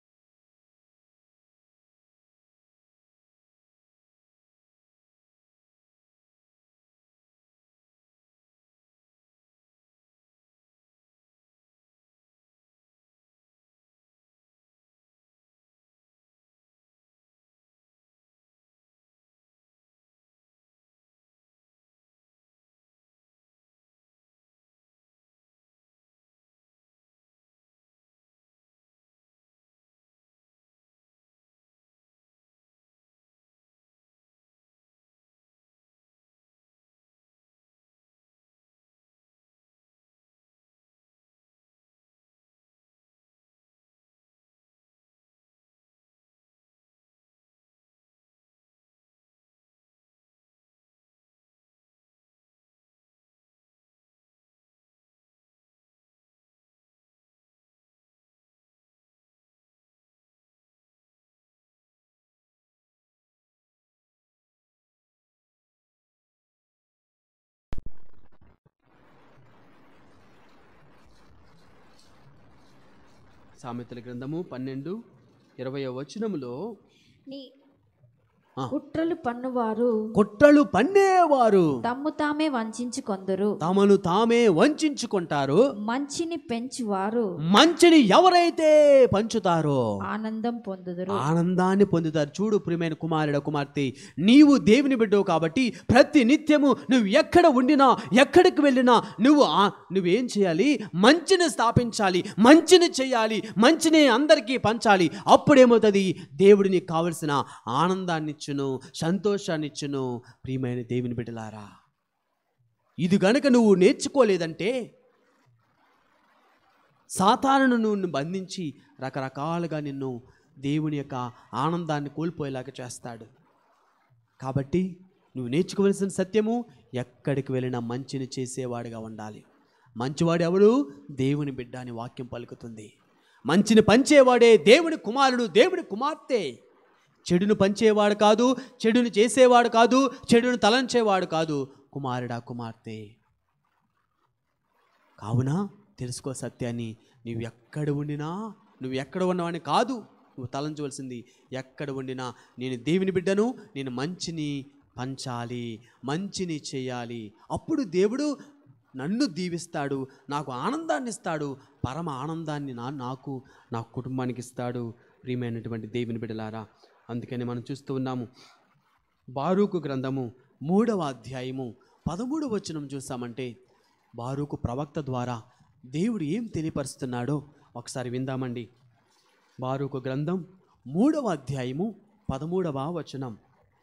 సామెతల గ్రంథము పన్నెండు ఇరవై వచనములో నీ ఆ. కుట్రలు పన్నువారు కొట్టలు పన్నేవారు తమ్ము తామే వంచుకొందరు తమను తామే వంచుకుంటారు మంచిని పెంచువారు మంచిని ఎవరైతే పంచుతారో ఆనందం పొందుదురు ఆనందాన్ని పొందుతారు చూడు ప్రియమైన కుమారుడ కుమార్తె నీవు దేవుని బిడ్డవు కాబట్టి ప్రతి నిత్యము నువ్వు ఎక్కడ ఉండినా ఎక్కడికి వెళ్ళినా నువ్వు ఆ- నువ్వేం చేయాలి మంచిని స్థాపించాలి మంచిని చేయాలి మంచిని అందరికీ పంచాలి అప్పుడేమవుతుంది దేవుడు నీకు కావలసిన ఆనందాన్ని ఇచ్చును సంతోషాన్ని ఇచ్చును ప్రియమైన దేవుని బిడ్డలారా ఇది గనుక నువ్వు నేర్చుకోలేదంటే సాతానును నువ్వు బంధించి రకరకాలుగా నిన్ను దేవుని యొక్క ఆనందాన్ని కోల్పోయేలాగా చేస్తాడు కాబట్టి నువ్వు నేర్చుకోవలసిన సత్యము ఎక్కడికి వెళ్ళినా మంచిని చేసేవాడిగా ఉండాలి మంచివాడు ఎవడు దేవుని బిడ్డ అని వాక్యం పలుకుతుంది మంచిని పంచేవాడే దేవుని కుమారుడు దేవుని కుమార్తె చెడును పంచేవాడు కాదు చెడును చేసేవాడు కాదు చెడును తలంచేవాడు కాదు కుమారుడా కుమార్తె కావున తెలుసుకో సత్యాన్ని నువ్వు ఎక్కడ ఉండినా నువ్వు ఎక్కడ ఉన్నవాడిని కాదు నువ్వు తలంచవలసింది ఎక్కడ ఉండినా నేను దేవుని బిడ్డను నేను మంచిని పంచాలి మంచిని చేయాలి అప్పుడు దేవుడు నన్ను దీవిస్తాడు నాకు ఆనందాన్ని ఇస్తాడు పరమ ఆనందాన్ని నా నాకు నా కుటుంబానికి ఇస్తాడు ప్రియమైనటువంటి దేవుని బిడ్డలారా అందుకని మనం చూస్తూ ఉన్నాము బారూకు గ్రంథము మూడవ అధ్యాయము పదమూడవ వచనం చూసామంటే బారూకు ప్రవక్త ద్వారా దేవుడు ఏం తెలియపరుస్తున్నాడో ఒకసారి విందామండి బారూకు గ్రంథం మూడవ అధ్యాయము పదమూడవ వచనం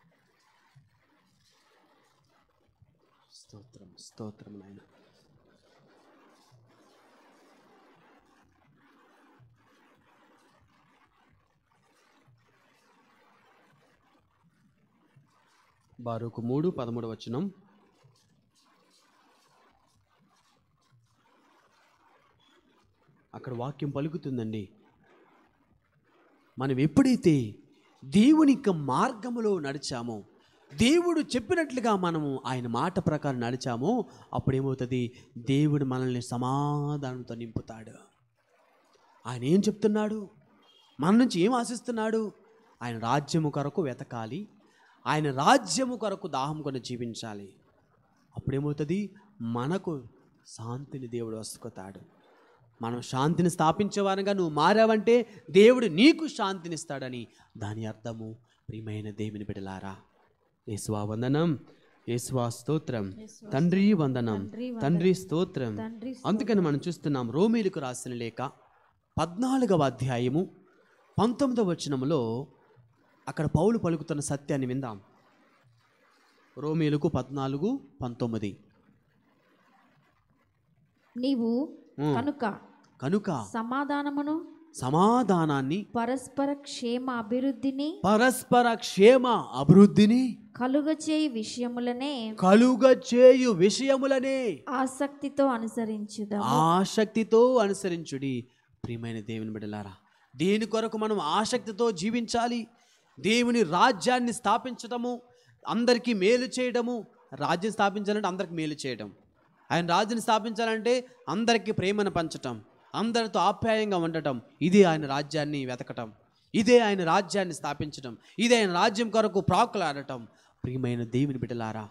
స్తోత్రం స్తోత్రం నాయన బారూకు మూడు పదమూడు వచనం అక్కడ అక్కడ వాక్యం పలుకుతుందండి మనం ఎప్పుడైతే దేవుని యొక్క మార్గములో నడిచామో దేవుడు చెప్పినట్లుగా మనము ఆయన మాట ప్రకారం నడిచామో అప్పుడేమవుతుంది దేవుడు మనల్ని సమాధానంతో నింపుతాడు ఆయన ఏం చెప్తున్నాడు మన నుంచి ఏం ఆశిస్తున్నాడు ఆయన రాజ్యము కొరకు వెతకాలి ఆయన రాజ్యము కొరకు దాహం కొని జీవించాలి అప్పుడేమవుతుంది మనకు శాంతిని దేవుడు వసుకుతాడు మనం శాంతిని స్థాపించేవారుగా నువ్వు మారావంటే దేవుడు నీకు శాంతినిస్తాడని దాని అర్థము ప్రియమైన దేవుని బిడలారా యేసువా వందనం యేసువా స్తోత్రం తండ్రి వందనం తండ్రి స్తోత్రం తండ్రి అందుకని మనం చూస్తున్నాం రోమీలకు రాసిన లేఖ పద్నాలుగవ అధ్యాయము పంతొమ్మిదవ వచనములో అక్కడ పౌలు పలుకుతున్న సత్యాన్ని విందాం రోమీలకు పద్నాలుగు పంతొమ్మిది నీవు ఉమ్. కనుక కనుక సమాధానమును సమాధానాన్ని పరస్పర క్షేమ అభివృద్ధిని పరస్పర క్షేమ అభివృద్ధిని కలుగచేయి విషయములనే కలుగ చేయు విషయములనే ఆసక్తితో అనుసరించుదాం ఆసక్తితో అనుసరించుడి ప్రియమైన దేవుని బిడ్డలారా దేని కొరకు మనం ఆసక్తితో జీవించాలి దేవుని రాజ్యాన్ని స్థాపించడము అందరికీ మేలు చేయడము రాజ్యం స్థాపించాలంటే అందరికి మేలు చేయడం ఆయన రాజ్యాన్ని స్థాపించాలంటే అందరికీ ప్రేమను పంచటం అందరితో ఆప్యాయంగా ఉండటం ఇదే ఆయన రాజ్యాన్ని వెతకటం ఇదే ఆయన రాజ్యాన్ని స్థాపించడం ఇదే ఆయన రాజ్యం కొరకు ప్రాకులాడటం ప్రియమైన దేవుని బిడ్డలారా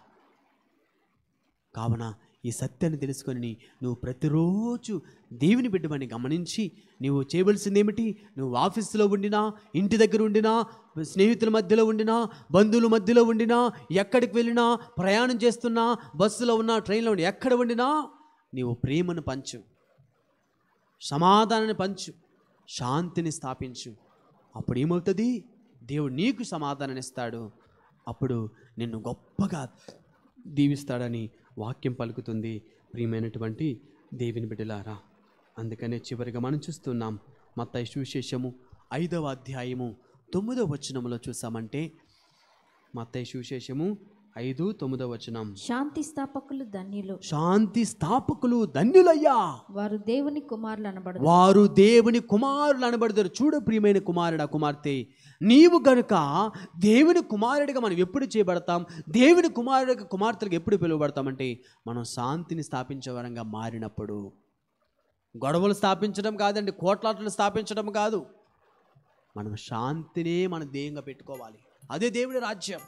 కావున ఈ సత్యాన్ని తెలుసుకొని నువ్వు ప్రతిరోజు దేవుని బిడ్డమని గమనించి నువ్వు చేయవలసింది ఏమిటి నువ్వు ఆఫీసులో ఉండినా ఇంటి దగ్గర ఉండినా స్నేహితుల మధ్యలో ఉండినా బంధువుల మధ్యలో ఉండినా ఎక్కడికి వెళ్ళినా ప్రయాణం చేస్తున్నా బస్సులో ఉన్నా ట్రైన్లో ఉన్నా ఎక్కడ ఉండినా నీవు ప్రేమను పంచు సమాధానాన్ని పంచు శాంతిని స్థాపించు అప్పుడు ఏమవుతుంది దేవుడు నీకు సమాధానాన్ని ఇస్తాడు అప్పుడు నిన్ను గొప్పగా దీవిస్తాడని వాక్యం పలుకుతుంది ప్రియమైనటువంటి దేవుని బిడ్డలారా అందుకనే చివరిగా మనం చూస్తున్నాం మత్తయి సువిశేషము ఐదవ అధ్యాయము తొమ్మిదవ వచనములో చూసామంటే మత్తయి సువిశేషము ఐదు తొమ్మిదవ వచనం శాంతి స్థాపకులు ధన్యులు శాంతి స్థాపకులు ధన్యులయ్యా వారు దేవుని కుమారులు అనబడదు వారు దేవుని కుమారులు అనబడతారు చూడు ప్రియమైన కుమారుడా కుమార్తె నీవు గనుక దేవుని కుమారుడిగా మనం ఎప్పుడు చేయబడతాం దేవుని కుమారుడిగా కుమార్తెలకు ఎప్పుడు పిలువబడతామంటే మనం శాంతిని స్థాపించే వరంగా మారినప్పుడు గొడవలు స్థాపించడం కాదండి కోట్లాటలు స్థాపించడం కాదు మనం శాంతినే మన ధ్యేయంగా పెట్టుకోవాలి అదే దేవుడి రాజ్యం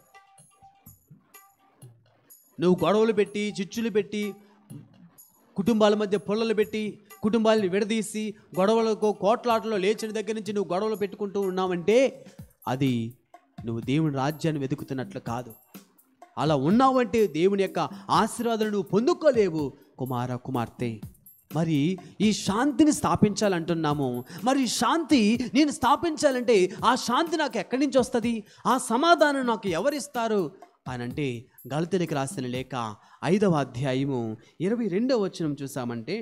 నువ్వు గొడవలు పెట్టి చిచ్చులు పెట్టి కుటుంబాల మధ్య పుల్లలు పెట్టి కుటుంబాలని విడదీసి గొడవలకు కోట్లాటలో లేచిన దగ్గర నుంచి నువ్వు గొడవలు పెట్టుకుంటూ ఉన్నావంటే అది నువ్వు దేవుని రాజ్యాన్ని వెతుకుతున్నట్లు కాదు అలా ఉన్నావంటే దేవుని యొక్క ఆశీర్వాదాలు నువ్వు పొందుకోలేవు కుమార కుమార్తె మరి ఈ శాంతిని స్థాపించాలంటున్నాము మరి ఈ శాంతి నేను స్థాపించాలంటే ఆ శాంతి నాకు ఎక్కడి నుంచి వస్తుంది ఆ సమాధానం నాకు ఎవరిస్తారు అని అంటే గలతెలికి రాసిన లేక ఐదవ అధ్యాయము ఇరవై రెండవ వచనం చూసామంటే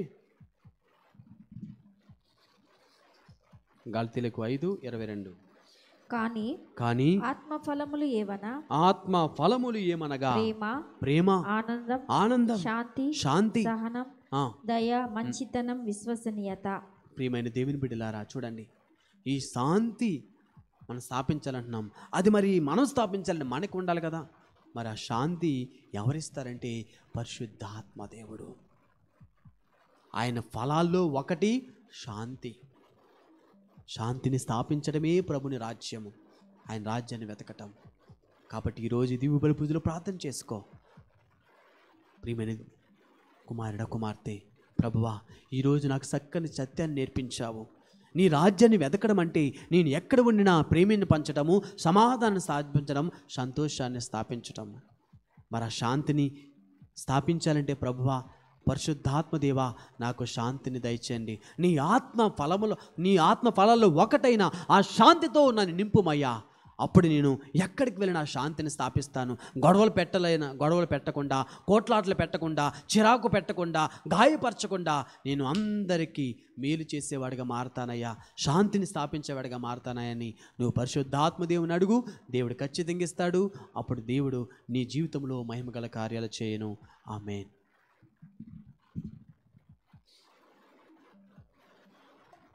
గలతీలకు ఐదు ఇరవై రెండు కానీ కానీ ఆత్మ ఫలములు ఏవనా ఆత్మ ఫలములు ఏమనగా ప్రేమ ప్రేమ ఆనందం ఆనందం శాంతి శాంతి సహనం ఆ, దయ మంచితనం విశ్వసనీయత ప్రియమైన దేవుని బిడ్డలారా చూడండి ఈ శాంతి మనం స్థాపించాలంటున్నాం అది మరి మనం స్థాపించాలని మనకు ఉండాలి కదా మరి ఆ శాంతి ఎవరిస్తారంటే పరిశుద్ధాత్మ దేవుడు ఆయన ఫలాల్లో ఒకటి శాంతి శాంతిని స్థాపించడమే ప్రభుని రాజ్యము ఆయన రాజ్యాన్ని వెతకటం కాబట్టి ఈరోజు దివ్య బలి పూజలో ప్రార్థన చేసుకో ప్రియమైన కుమారుడ కుమార్తె ప్రభువా ఈరోజు నాకు చక్కని సత్యాన్ని నేర్పించావు నీ రాజ్యాన్ని వెతకడం అంటే నేను ఎక్కడ ఉండినా ప్రేమిని పంచడము సమాధానం స్థాపించడం సంతోషాన్ని స్థాపించడం మరి ఆ శాంతిని స్థాపించాలంటే ప్రభువా పరిశుద్ధాత్మదేవా నాకు శాంతిని దయచేయండి నీ ఆత్మ ఫలములో నీ ఆత్మ ఫలాల్లో ఒకటైన ఆ శాంతితో నన్ను నింపుమయ్యా అప్పుడు నేను ఎక్కడికి వెళ్ళినా శాంతిని స్థాపిస్తాను గొడవలు పెట్టలేన గొడవలు పెట్టకుండా కోట్లాటలు పెట్టకుండా చిరాకు పెట్టకుండా గాయపరచకుండా నేను అందరికీ మేలు చేసేవాడిగా మారతానయ్యా శాంతిని స్థాపించేవాడిగా మారతానయ్యని నువ్వు పరిశుద్ధాత్మదేవుని అడుగు దేవుడు ఖచ్చితంగా ఇస్తాడు అప్పుడు దేవుడు నీ జీవితంలో మహిమగల కార్యాలు చేయను ఆమెన్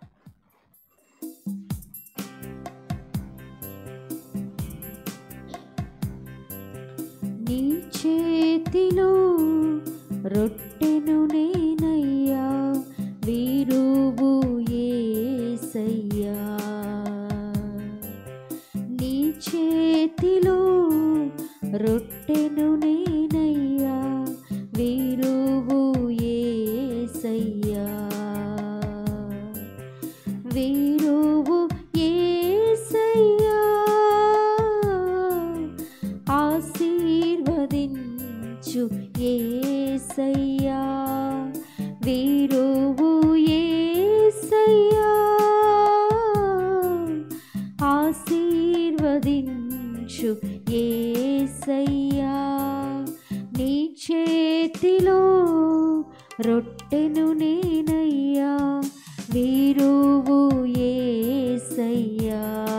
నీ చేతిలో రొట్టెను నేనయ్యా వీరువు ఏసయ్యా నీ చేతిలో రొట్టెను నేనయ్యా వీరువు ఏసయ్యా వీరువు ఏసయ్యా ఆశీర్వదించు ఏసయ్యా వీరువు ఏసయ్యా ఆశీర్వదించు ఏసయ్యా నీ చేతిలో రొట్టెను నేనయ్యా వీరువు ఏసయ్యా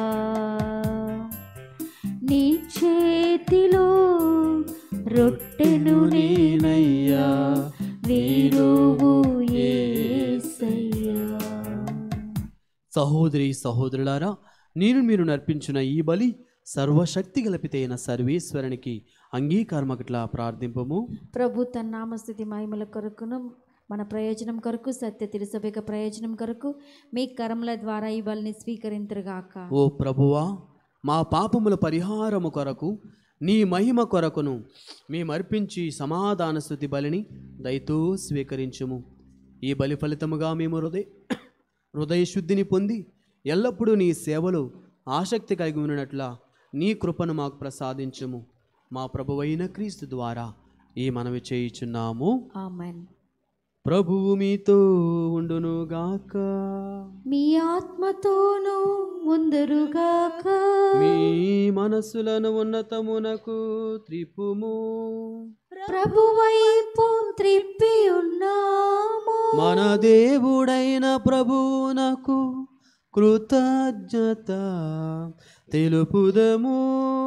నీ చేతిలో రొట్టెను నేనయ్యా వీరువు ఏసయ్యా సహోదరి సహోదరులారా నేను మీరు నర్పించిన ఈ బలి సర్వశక్తి గలపితైన సర్వేశ్వరునికి అంగీకారమగట్లా ప్రార్థింపము ప్రభు తన నామస్థుతి మహిమల కొరకును మన ప్రయోజనం కొరకు సత్య తిరుసభ్యక ప్రయోజనం కొరకు మీ కరముల ద్వారా ఈ బలిని స్వీకరింతురుగాక ఓ ప్రభువా మా పాపముల పరిహారము కొరకు నీ మహిమ కొరకును మేమర్పించి సమాధాన స్థుతి బలిని దయతో స్వీకరించుము ఈ బలి ఫలితముగా మేము హృదయ హృదయ శుద్ధిని పొంది ఎల్లప్పుడూ నీ సేవలు ఆసక్తి కలిగి ఉన్నట్ల నీ కృపను మాకు ప్రసాదించుము మా ప్రభువైన క్రీస్తు ద్వారా ఈ మనవి చేయుచున్నాము ఆమెన్ ప్రభువు మీతో ఉండునుగాక మీ ఆత్మతోనూ ముందరుగాక మీ మనస్సులను ఉన్నతమునకు త్రిపుము ప్రభువైపు త్రిప్పి ఉన్నాము మన దేవుడైన ప్రభువునకు కృతజ్ఞత తెలుపుదము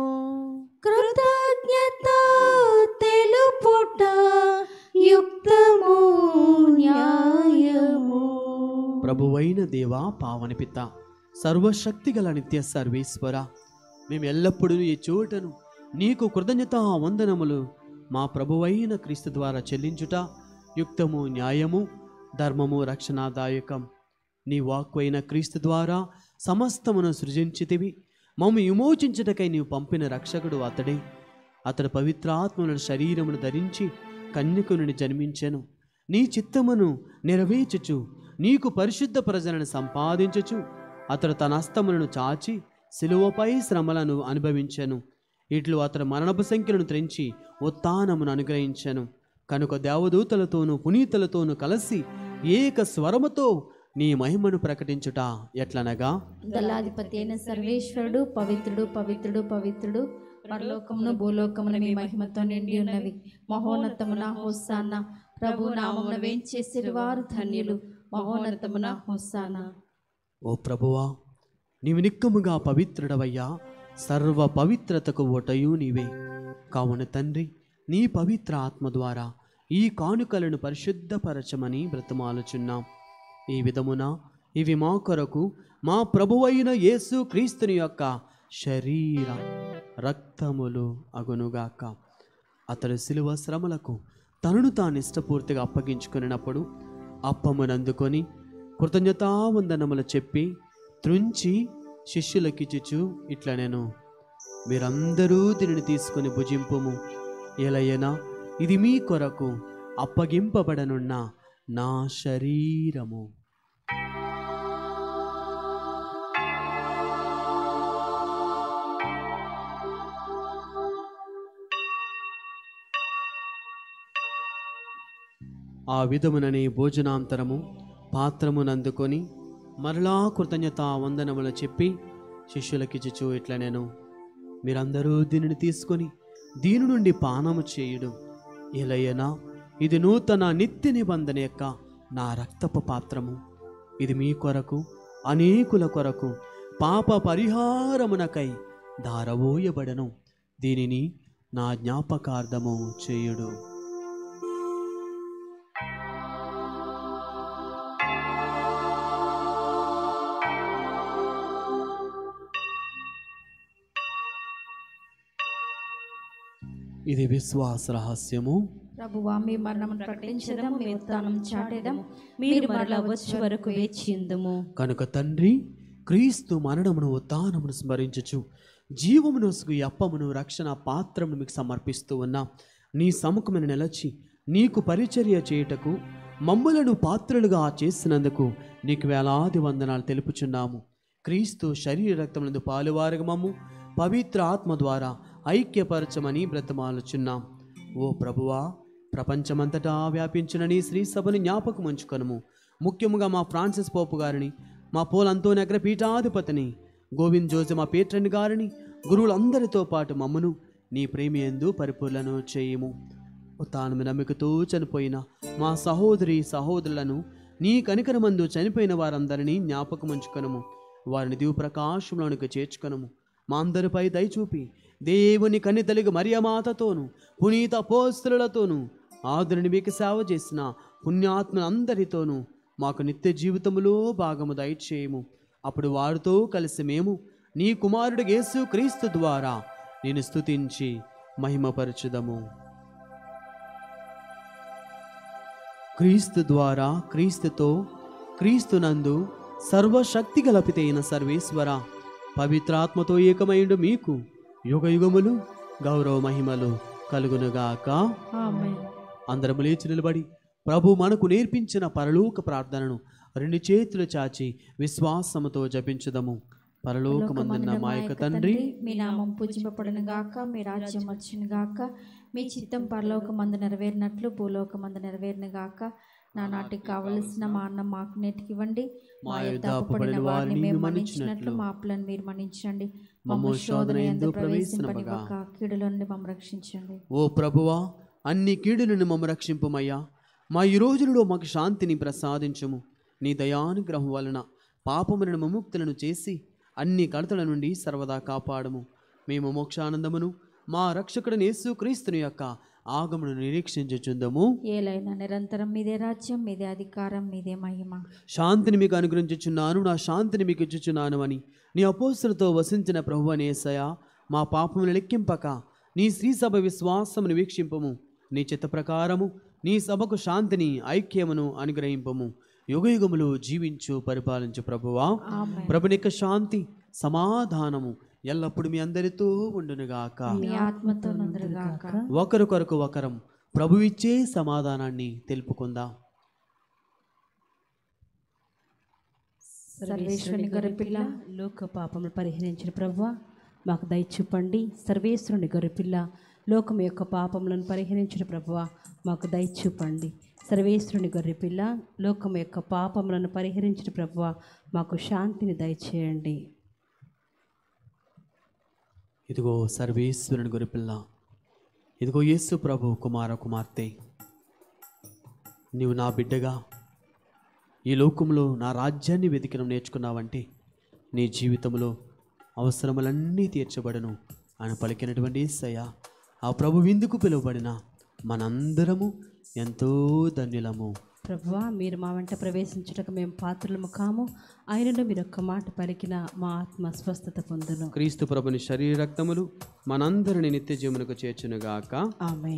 కృతజ్ఞత తెలుపుట యుక్తము న్యాయము ప్రభువైన దేవా పావని పిత సర్వశక్తి గల నిత్య సర్వేశ్వర మేము ఎల్లప్పుడూ ఈ చోటను నీకు కృతజ్ఞత వందనములు మా ప్రభువైన క్రీస్తు ద్వారా చెల్లించుట యుక్తము న్యాయము ధర్మము రక్షణాదాయకం నీ వాక్కు అయిన క్రీస్తు ద్వారా సమస్తమును సృజించితివి మమ్మ విమోచించుటకై నీవు పంపిన రక్షకుడు అతడే అతడు పవిత్రాత్మలను శరీరమును ధరించి కన్యకు నుండి జన్మించెను నీ చిత్తమును నెరవేర్చుచు నీకు పరిశుద్ధ ప్రజలను సంపాదించుచు అతడు తన హస్తములను చాచి శిలువపై శ్రమలను అనుభవించెను ఇట్లు అతడు మరణపు సంఖ్యలను త్రెంచి ఉత్థానమును అనుగ్రహించెను కనుక దేవదూతలతోనూ పునీతులతోనూ కలిసి ఏక స్వరముతో నీ మహిమను ప్రకటించుట ఎట్లనగా దళాధిపతి అయిన సర్వేశ్వరుడు పవిత్రుడు పవిత్రుడు పవిత్రుడు పరలోకమును భూలోకమును మీ మహిమతో నిండి ఉన్నవి మహోన్నతమున హోసాన్న ప్రభు నామమున వేంచేసిరి వారు ధన్యులు మహోన్నతమున హోసాన్న ఓ ప్రభువా నీవు నిక్కముగా పవిత్రుడవయ్యా సర్వ పవిత్రతకు ఓటయు నీవే కావున తండ్రి నీ పవిత్ర ఆత్మ ద్వారా ఈ కానుకలను పరిశుద్ధపరచమని బ్రతమాలుచున్నాం ఈ విధమున ఇవి మా కొరకు మా ప్రభువైన యేసు క్రీస్తుని యొక్క శరీర రక్తములు అగునుగాక అతడు శిలువ శ్రమలకు తనను తాను ఇష్టపూర్తిగా అప్పగించుకున్నప్పుడు అప్పమునందుకొని కృతజ్ఞతావందనములు చెప్పి త్రుంచి శిష్యులకిచ్చుచు ఇట్లా నేను మీరందరూ దీనిని తీసుకొని భుజింపుము ఎలయనా ఇది మీ కొరకు అప్పగింపబడనున్న నా శరీరము ఆ విధమునని భోజనాంతరము పాత్రమునందుకొని మరలా కృతజ్ఞత వందనములు చెప్పి శిష్యులకిచ్చుచు ఇట్లా నేను మీరందరూ దీనిని తీసుకొని దీని నుండి పానము చేయుడు ఎలయనా ఇది నూతన నిత్య నిబంధన యొక్క నా రక్తపు పాత్రము ఇది మీ కొరకు అనేకుల కొరకు పాప పరిహారమునకై దారవోయబడను దీనిని నా జ్ఞాపకార్థము చేయుడు ఇది విశ్వాస రహస్యము ప్రభువా మీ మరణం ప్రకటించడం మీ ఉత్థానం చాటేదం మీరు మరలా వచ్చే వరకు వేచిందుము కనుక తండ్రి క్రీస్తు మరణమును ఉత్థానమును స్మరించుచు జీవమునొసుగు ఈ అప్పమును రక్షణ పాత్రమును మీకు సమర్పిస్తూ ఉన్నా నీ సముఖమును నిలచి నీకు పరిచర్య చేయుటకు మమ్ములను పాత్రలుగా చేసినందుకు నీకు వేలాది వందనాలు తెలుపుచున్నాము క్రీస్తు శరీర రక్తములందు పాలువారుగా మమ్ము పవిత్ర ఆత్మ ద్వారా ఐక్యపరచమని బ్రతమాలుచున్నాం ఓ ప్రభువా ప్రపంచమంతటా వ్యాపించిన నీ శ్రీ సభను జ్ఞాపకం ఉంచుకొనుము ముఖ్యముగా మా ఫ్రాన్సిస్ పోపు గారిని మా పోలంతో నగర పీఠాధిపతిని గోవింద్ జోజ మా పేట్రన్ గారిని గురువులందరితో పాటు మమ్మను నీ ప్రేమియందు పరిపూర్ణను చేయము తాను నమ్మికతో చనిపోయిన మా సహోదరి సహోదరులను నీ కనికరమందు చనిపోయిన వారందరినీ జ్ఞాపకం ఉంచుకొనము వారిని దివు ప్రకాశంలోనికి చేర్చుకొనము మా అందరిపై దయచూపి దేవుని కన్నితలిగి మరియమాతతోను పునీత పోస్తులతోనూ ఆదురుని మీకు సేవ చేసిన పుణ్యాత్మలందరితోనూ మాకు నిత్య జీవితములో భాగము దయచేయము అప్పుడు వారితో కలిసి మేము నీ కుమారుడు యేసు క్రీస్తు ద్వారా నేను స్తుతించి మహిమపరచుదము క్రీస్తు ద్వారా క్రీస్తుతో క్రీస్తునందు సర్వశక్తి గలపితైన సర్వేశ్వర పవిత్రాత్మతో ఏకమైండు మీకు యుగ యుగములు గౌరవ మహిమలు కలుగునుగాక అందరము లేచి నిలబడి ప్రభు మనకు నేర్పించిన పరలోక ప్రార్థనను రెండు చేతులు చాచి విశ్వాసముతో జపించుదము పరలోకమందున్న మా యొక్క తండ్రి మీ నామం పూజింపబడును గాక మీ రాజ్యం వచ్చును గాక మీ చిత్తం పరలోకమందు నెరవేరినట్లు భూలోకమందు నెరవేరును గాక నా నాటికి కావలసిన మా అన్నం మాకు నేటికివ్వండి మా యొద్ద అప్పుపడిన వారిని మేము మన్నించినట్లు మా అప్పులను మీరు మన్నించండి మమ్మ శోధన ఎందు ప్రవేశింపనివ్వక కీడుల నుండి మమ్మ రక్షించండి ఓ ప్రభువా అన్ని కీడులను మమ్మ రక్షింపుమయ్యా మా ఈ రోజులలో మాకు శాంతిని ప్రసాదించము నీ దయానుగ్రహం వలన పాపములను ముముక్తులను చేసి అన్ని కడతల నుండి సర్వదా కాపాడము మేము మోక్షానందమును మా రక్షకుడు యేసు క్రీస్తుని యొక్క ఆగమును నిరీక్షించుచుందము ఏలైనా నిరంతరం మీదే రాజ్యం మీదే అధికారం మీదే మహిమ శాంతిని మీకు అనుగ్రహించుచున్నాను నా శాంతిని మీకు ఇచ్చుచున్నాను అని నీ అపోస్తులతో వసించిన ప్రభు అనేసయ మా పాపమును లెక్కింపక నీ శ్రీ సభ విశ్వాసమును వీక్షింపము నీ చిత్త ప్రకారము నీ సభకు శాంతిని ఐక్యమును అనుగ్రహింపము యుగయుగములు జీవించు పరిపాలించు ప్రభువా ఆమె ప్రభునిక శాంతి సమాధానము ఎల్లప్పుడు మీ అందరితో ఉండునుగాక మీ ఆత్మతో నందురుగాక ఒకరికొరకు ఒకరం ప్రభు ఇచ్చే సమాధానాన్ని తెలుపుకుందాం సర్వేశ్వరుని గొర్రెపిల్ల లోక పాపములు పరిహరించిన ప్రభువ మాకు దయచూపండి సర్వేశ్వరుని గొర్రెపిల్ల లోకం యొక్క పాపములను పరిహరించిన ప్రభువ మాకు దయచూపండి సర్వేశ్వరుని గొర్రెపిల్ల లోకం యొక్క పాపములను పరిహరించిన ప్రభువ మాకు శాంతిని దయచేయండి ఇదిగో సర్వేశ్వరుని గురిపిల్ల ఇదిగో యేసు ప్రభు కుమార కుమార్తె నీవు నా బిడ్డగా ఈ లోకంలో నా రాజ్యాన్ని వెతికడం నేర్చుకున్నావంటే నీ జీవితంలో అవసరములన్నీ తీర్చబడను ఆయన పలికినటువంటి యేసయ్య ఆ ప్రభు విందుకు పిలువబడిన మనందరము ఎంతో ధన్యులము ప్రభువా మీరు మా వెంట ప్రవేశించుటకు మేము పాత్రలము కాము ఆయనలో మీరు ఒక్క మాట పలికిన మా ఆత్మ స్వస్థత పొందును క్రీస్తు ప్రభుని శరీర రక్తములు మనందరిని నిత్య జీవనకు చేర్చునుగాక ఆమె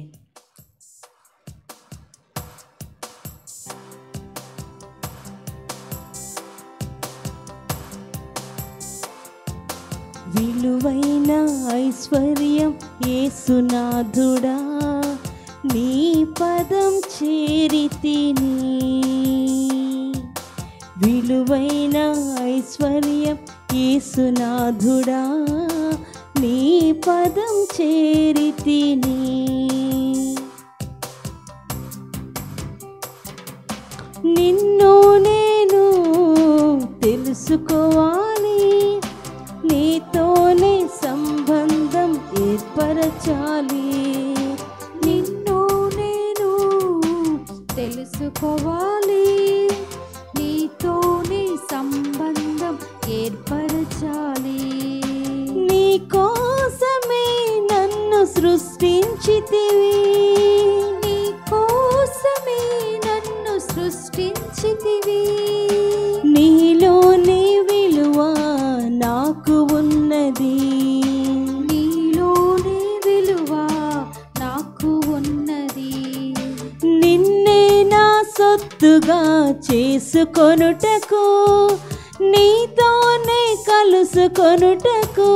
విలువైన ఐశ్వర్యం ఏసునాథుడా నీ పదం చేరితిని విలువైన ఐశ్వర్యం ఏసునాథుడా నీ పదం చేరితిని నిన్ను నేను తెలుసుకోవాలి నీతోనే సంబంధం ఏర్పరచాలి నిన్ను నేను తెలుసుకోవాలి నీతోనే సంబంధం ఏర్పరచాలి నీ కోసమే నన్ను సృష్టించితివి నీ కోసమే నన్ను సృష్టించితివి నీలోని విలువ నాకు ఉన్నది నీలోని విలువ సొత్తుగా చేసుకొనుటకు నీతోనే కలుసుకొనుటకు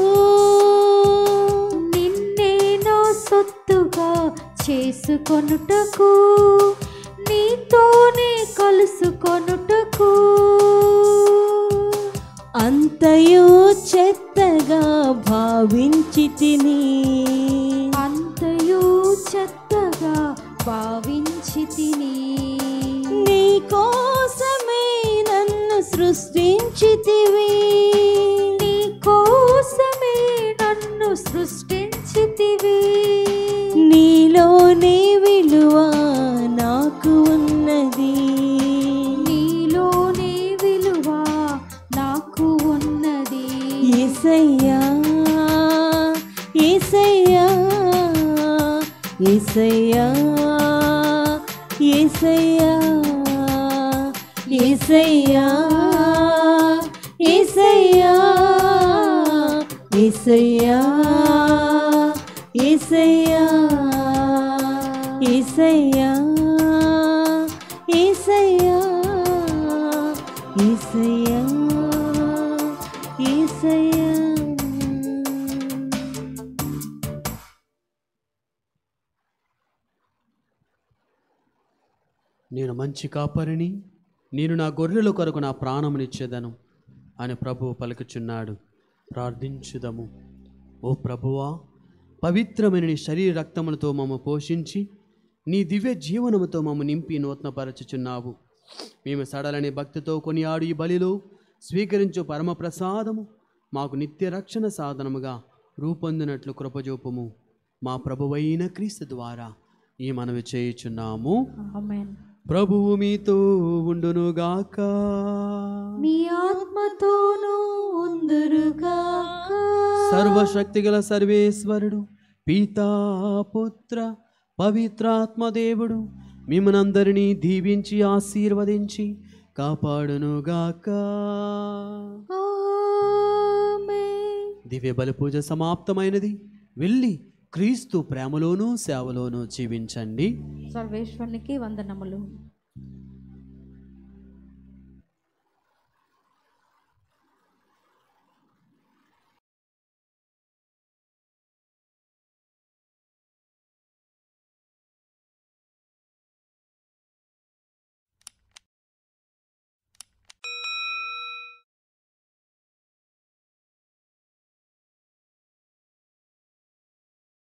నిన్నే నా సొత్తుగా చేసుకొనుటకు నీతోనే కలుసుకొనుటకు అంతయు చెత్తగా భావించి తిని అంతయు చెత్తగా భావించి తిని నీ కోసమే నన్ను సృష్టించితివి నీ కోసమే నన్ను సృష్టించితివి నీలోనే విలువ నాకు ఉన్నది నీలోనే విలువ నాకు ఉన్నది ఏసయ్యా ఏసయ్యా ఏసయ్యా ఏసయ్యా ఏసయ్యా ఏసయ్యా ఏసయ్యా ఏసయ్యా ఏసయ్యా ఏసయ్యా ఏసయ్యా ఏసయ్యా నేను మంచి కాపరిని నేను నా గొర్రెల కొరకు నా ప్రాణమునిచ్చేదను అని ప్రభువు పలుకుచున్నాడు ప్రార్థించుదము ఓ ప్రభువా పవిత్రమైన నీ శరీర రక్తములతో మమ్మ పోషించి నీ దివ్య జీవనముతో మమ్మ నింపి నూతనపరచుచున్నావు మేము సడలని భక్తితో కొనియాడు ఈ బలిలో స్వీకరించు పరమప్రసాదము మాకు నిత్య రక్షణ సాధనముగా రూపొందినట్లు కృపజూపుము మా ప్రభువైన క్రీస్తు ద్వారా ఈ మనవి చేయుచున్నాము ఆమేన్ ప్రభువు మీతో ఉండునుగాక మీ ఆత్మతోనూ ఉందురుగాక సర్వశక్తిగల సర్వేశ్వరుడు పితా పుత్ర పవిత్రాత్మదేవుడు మిమ్మనందరినీ దీవించి ఆశీర్వదించి కాపాడునుగాక ఆమేన్ దివ్య బలి పూజ సమాప్తమైనది వెళ్ళి క్రీస్తు ప్రేమలోనూ సేవలోనూ జీవించండి సర్వేశ్వరునికి వందనములు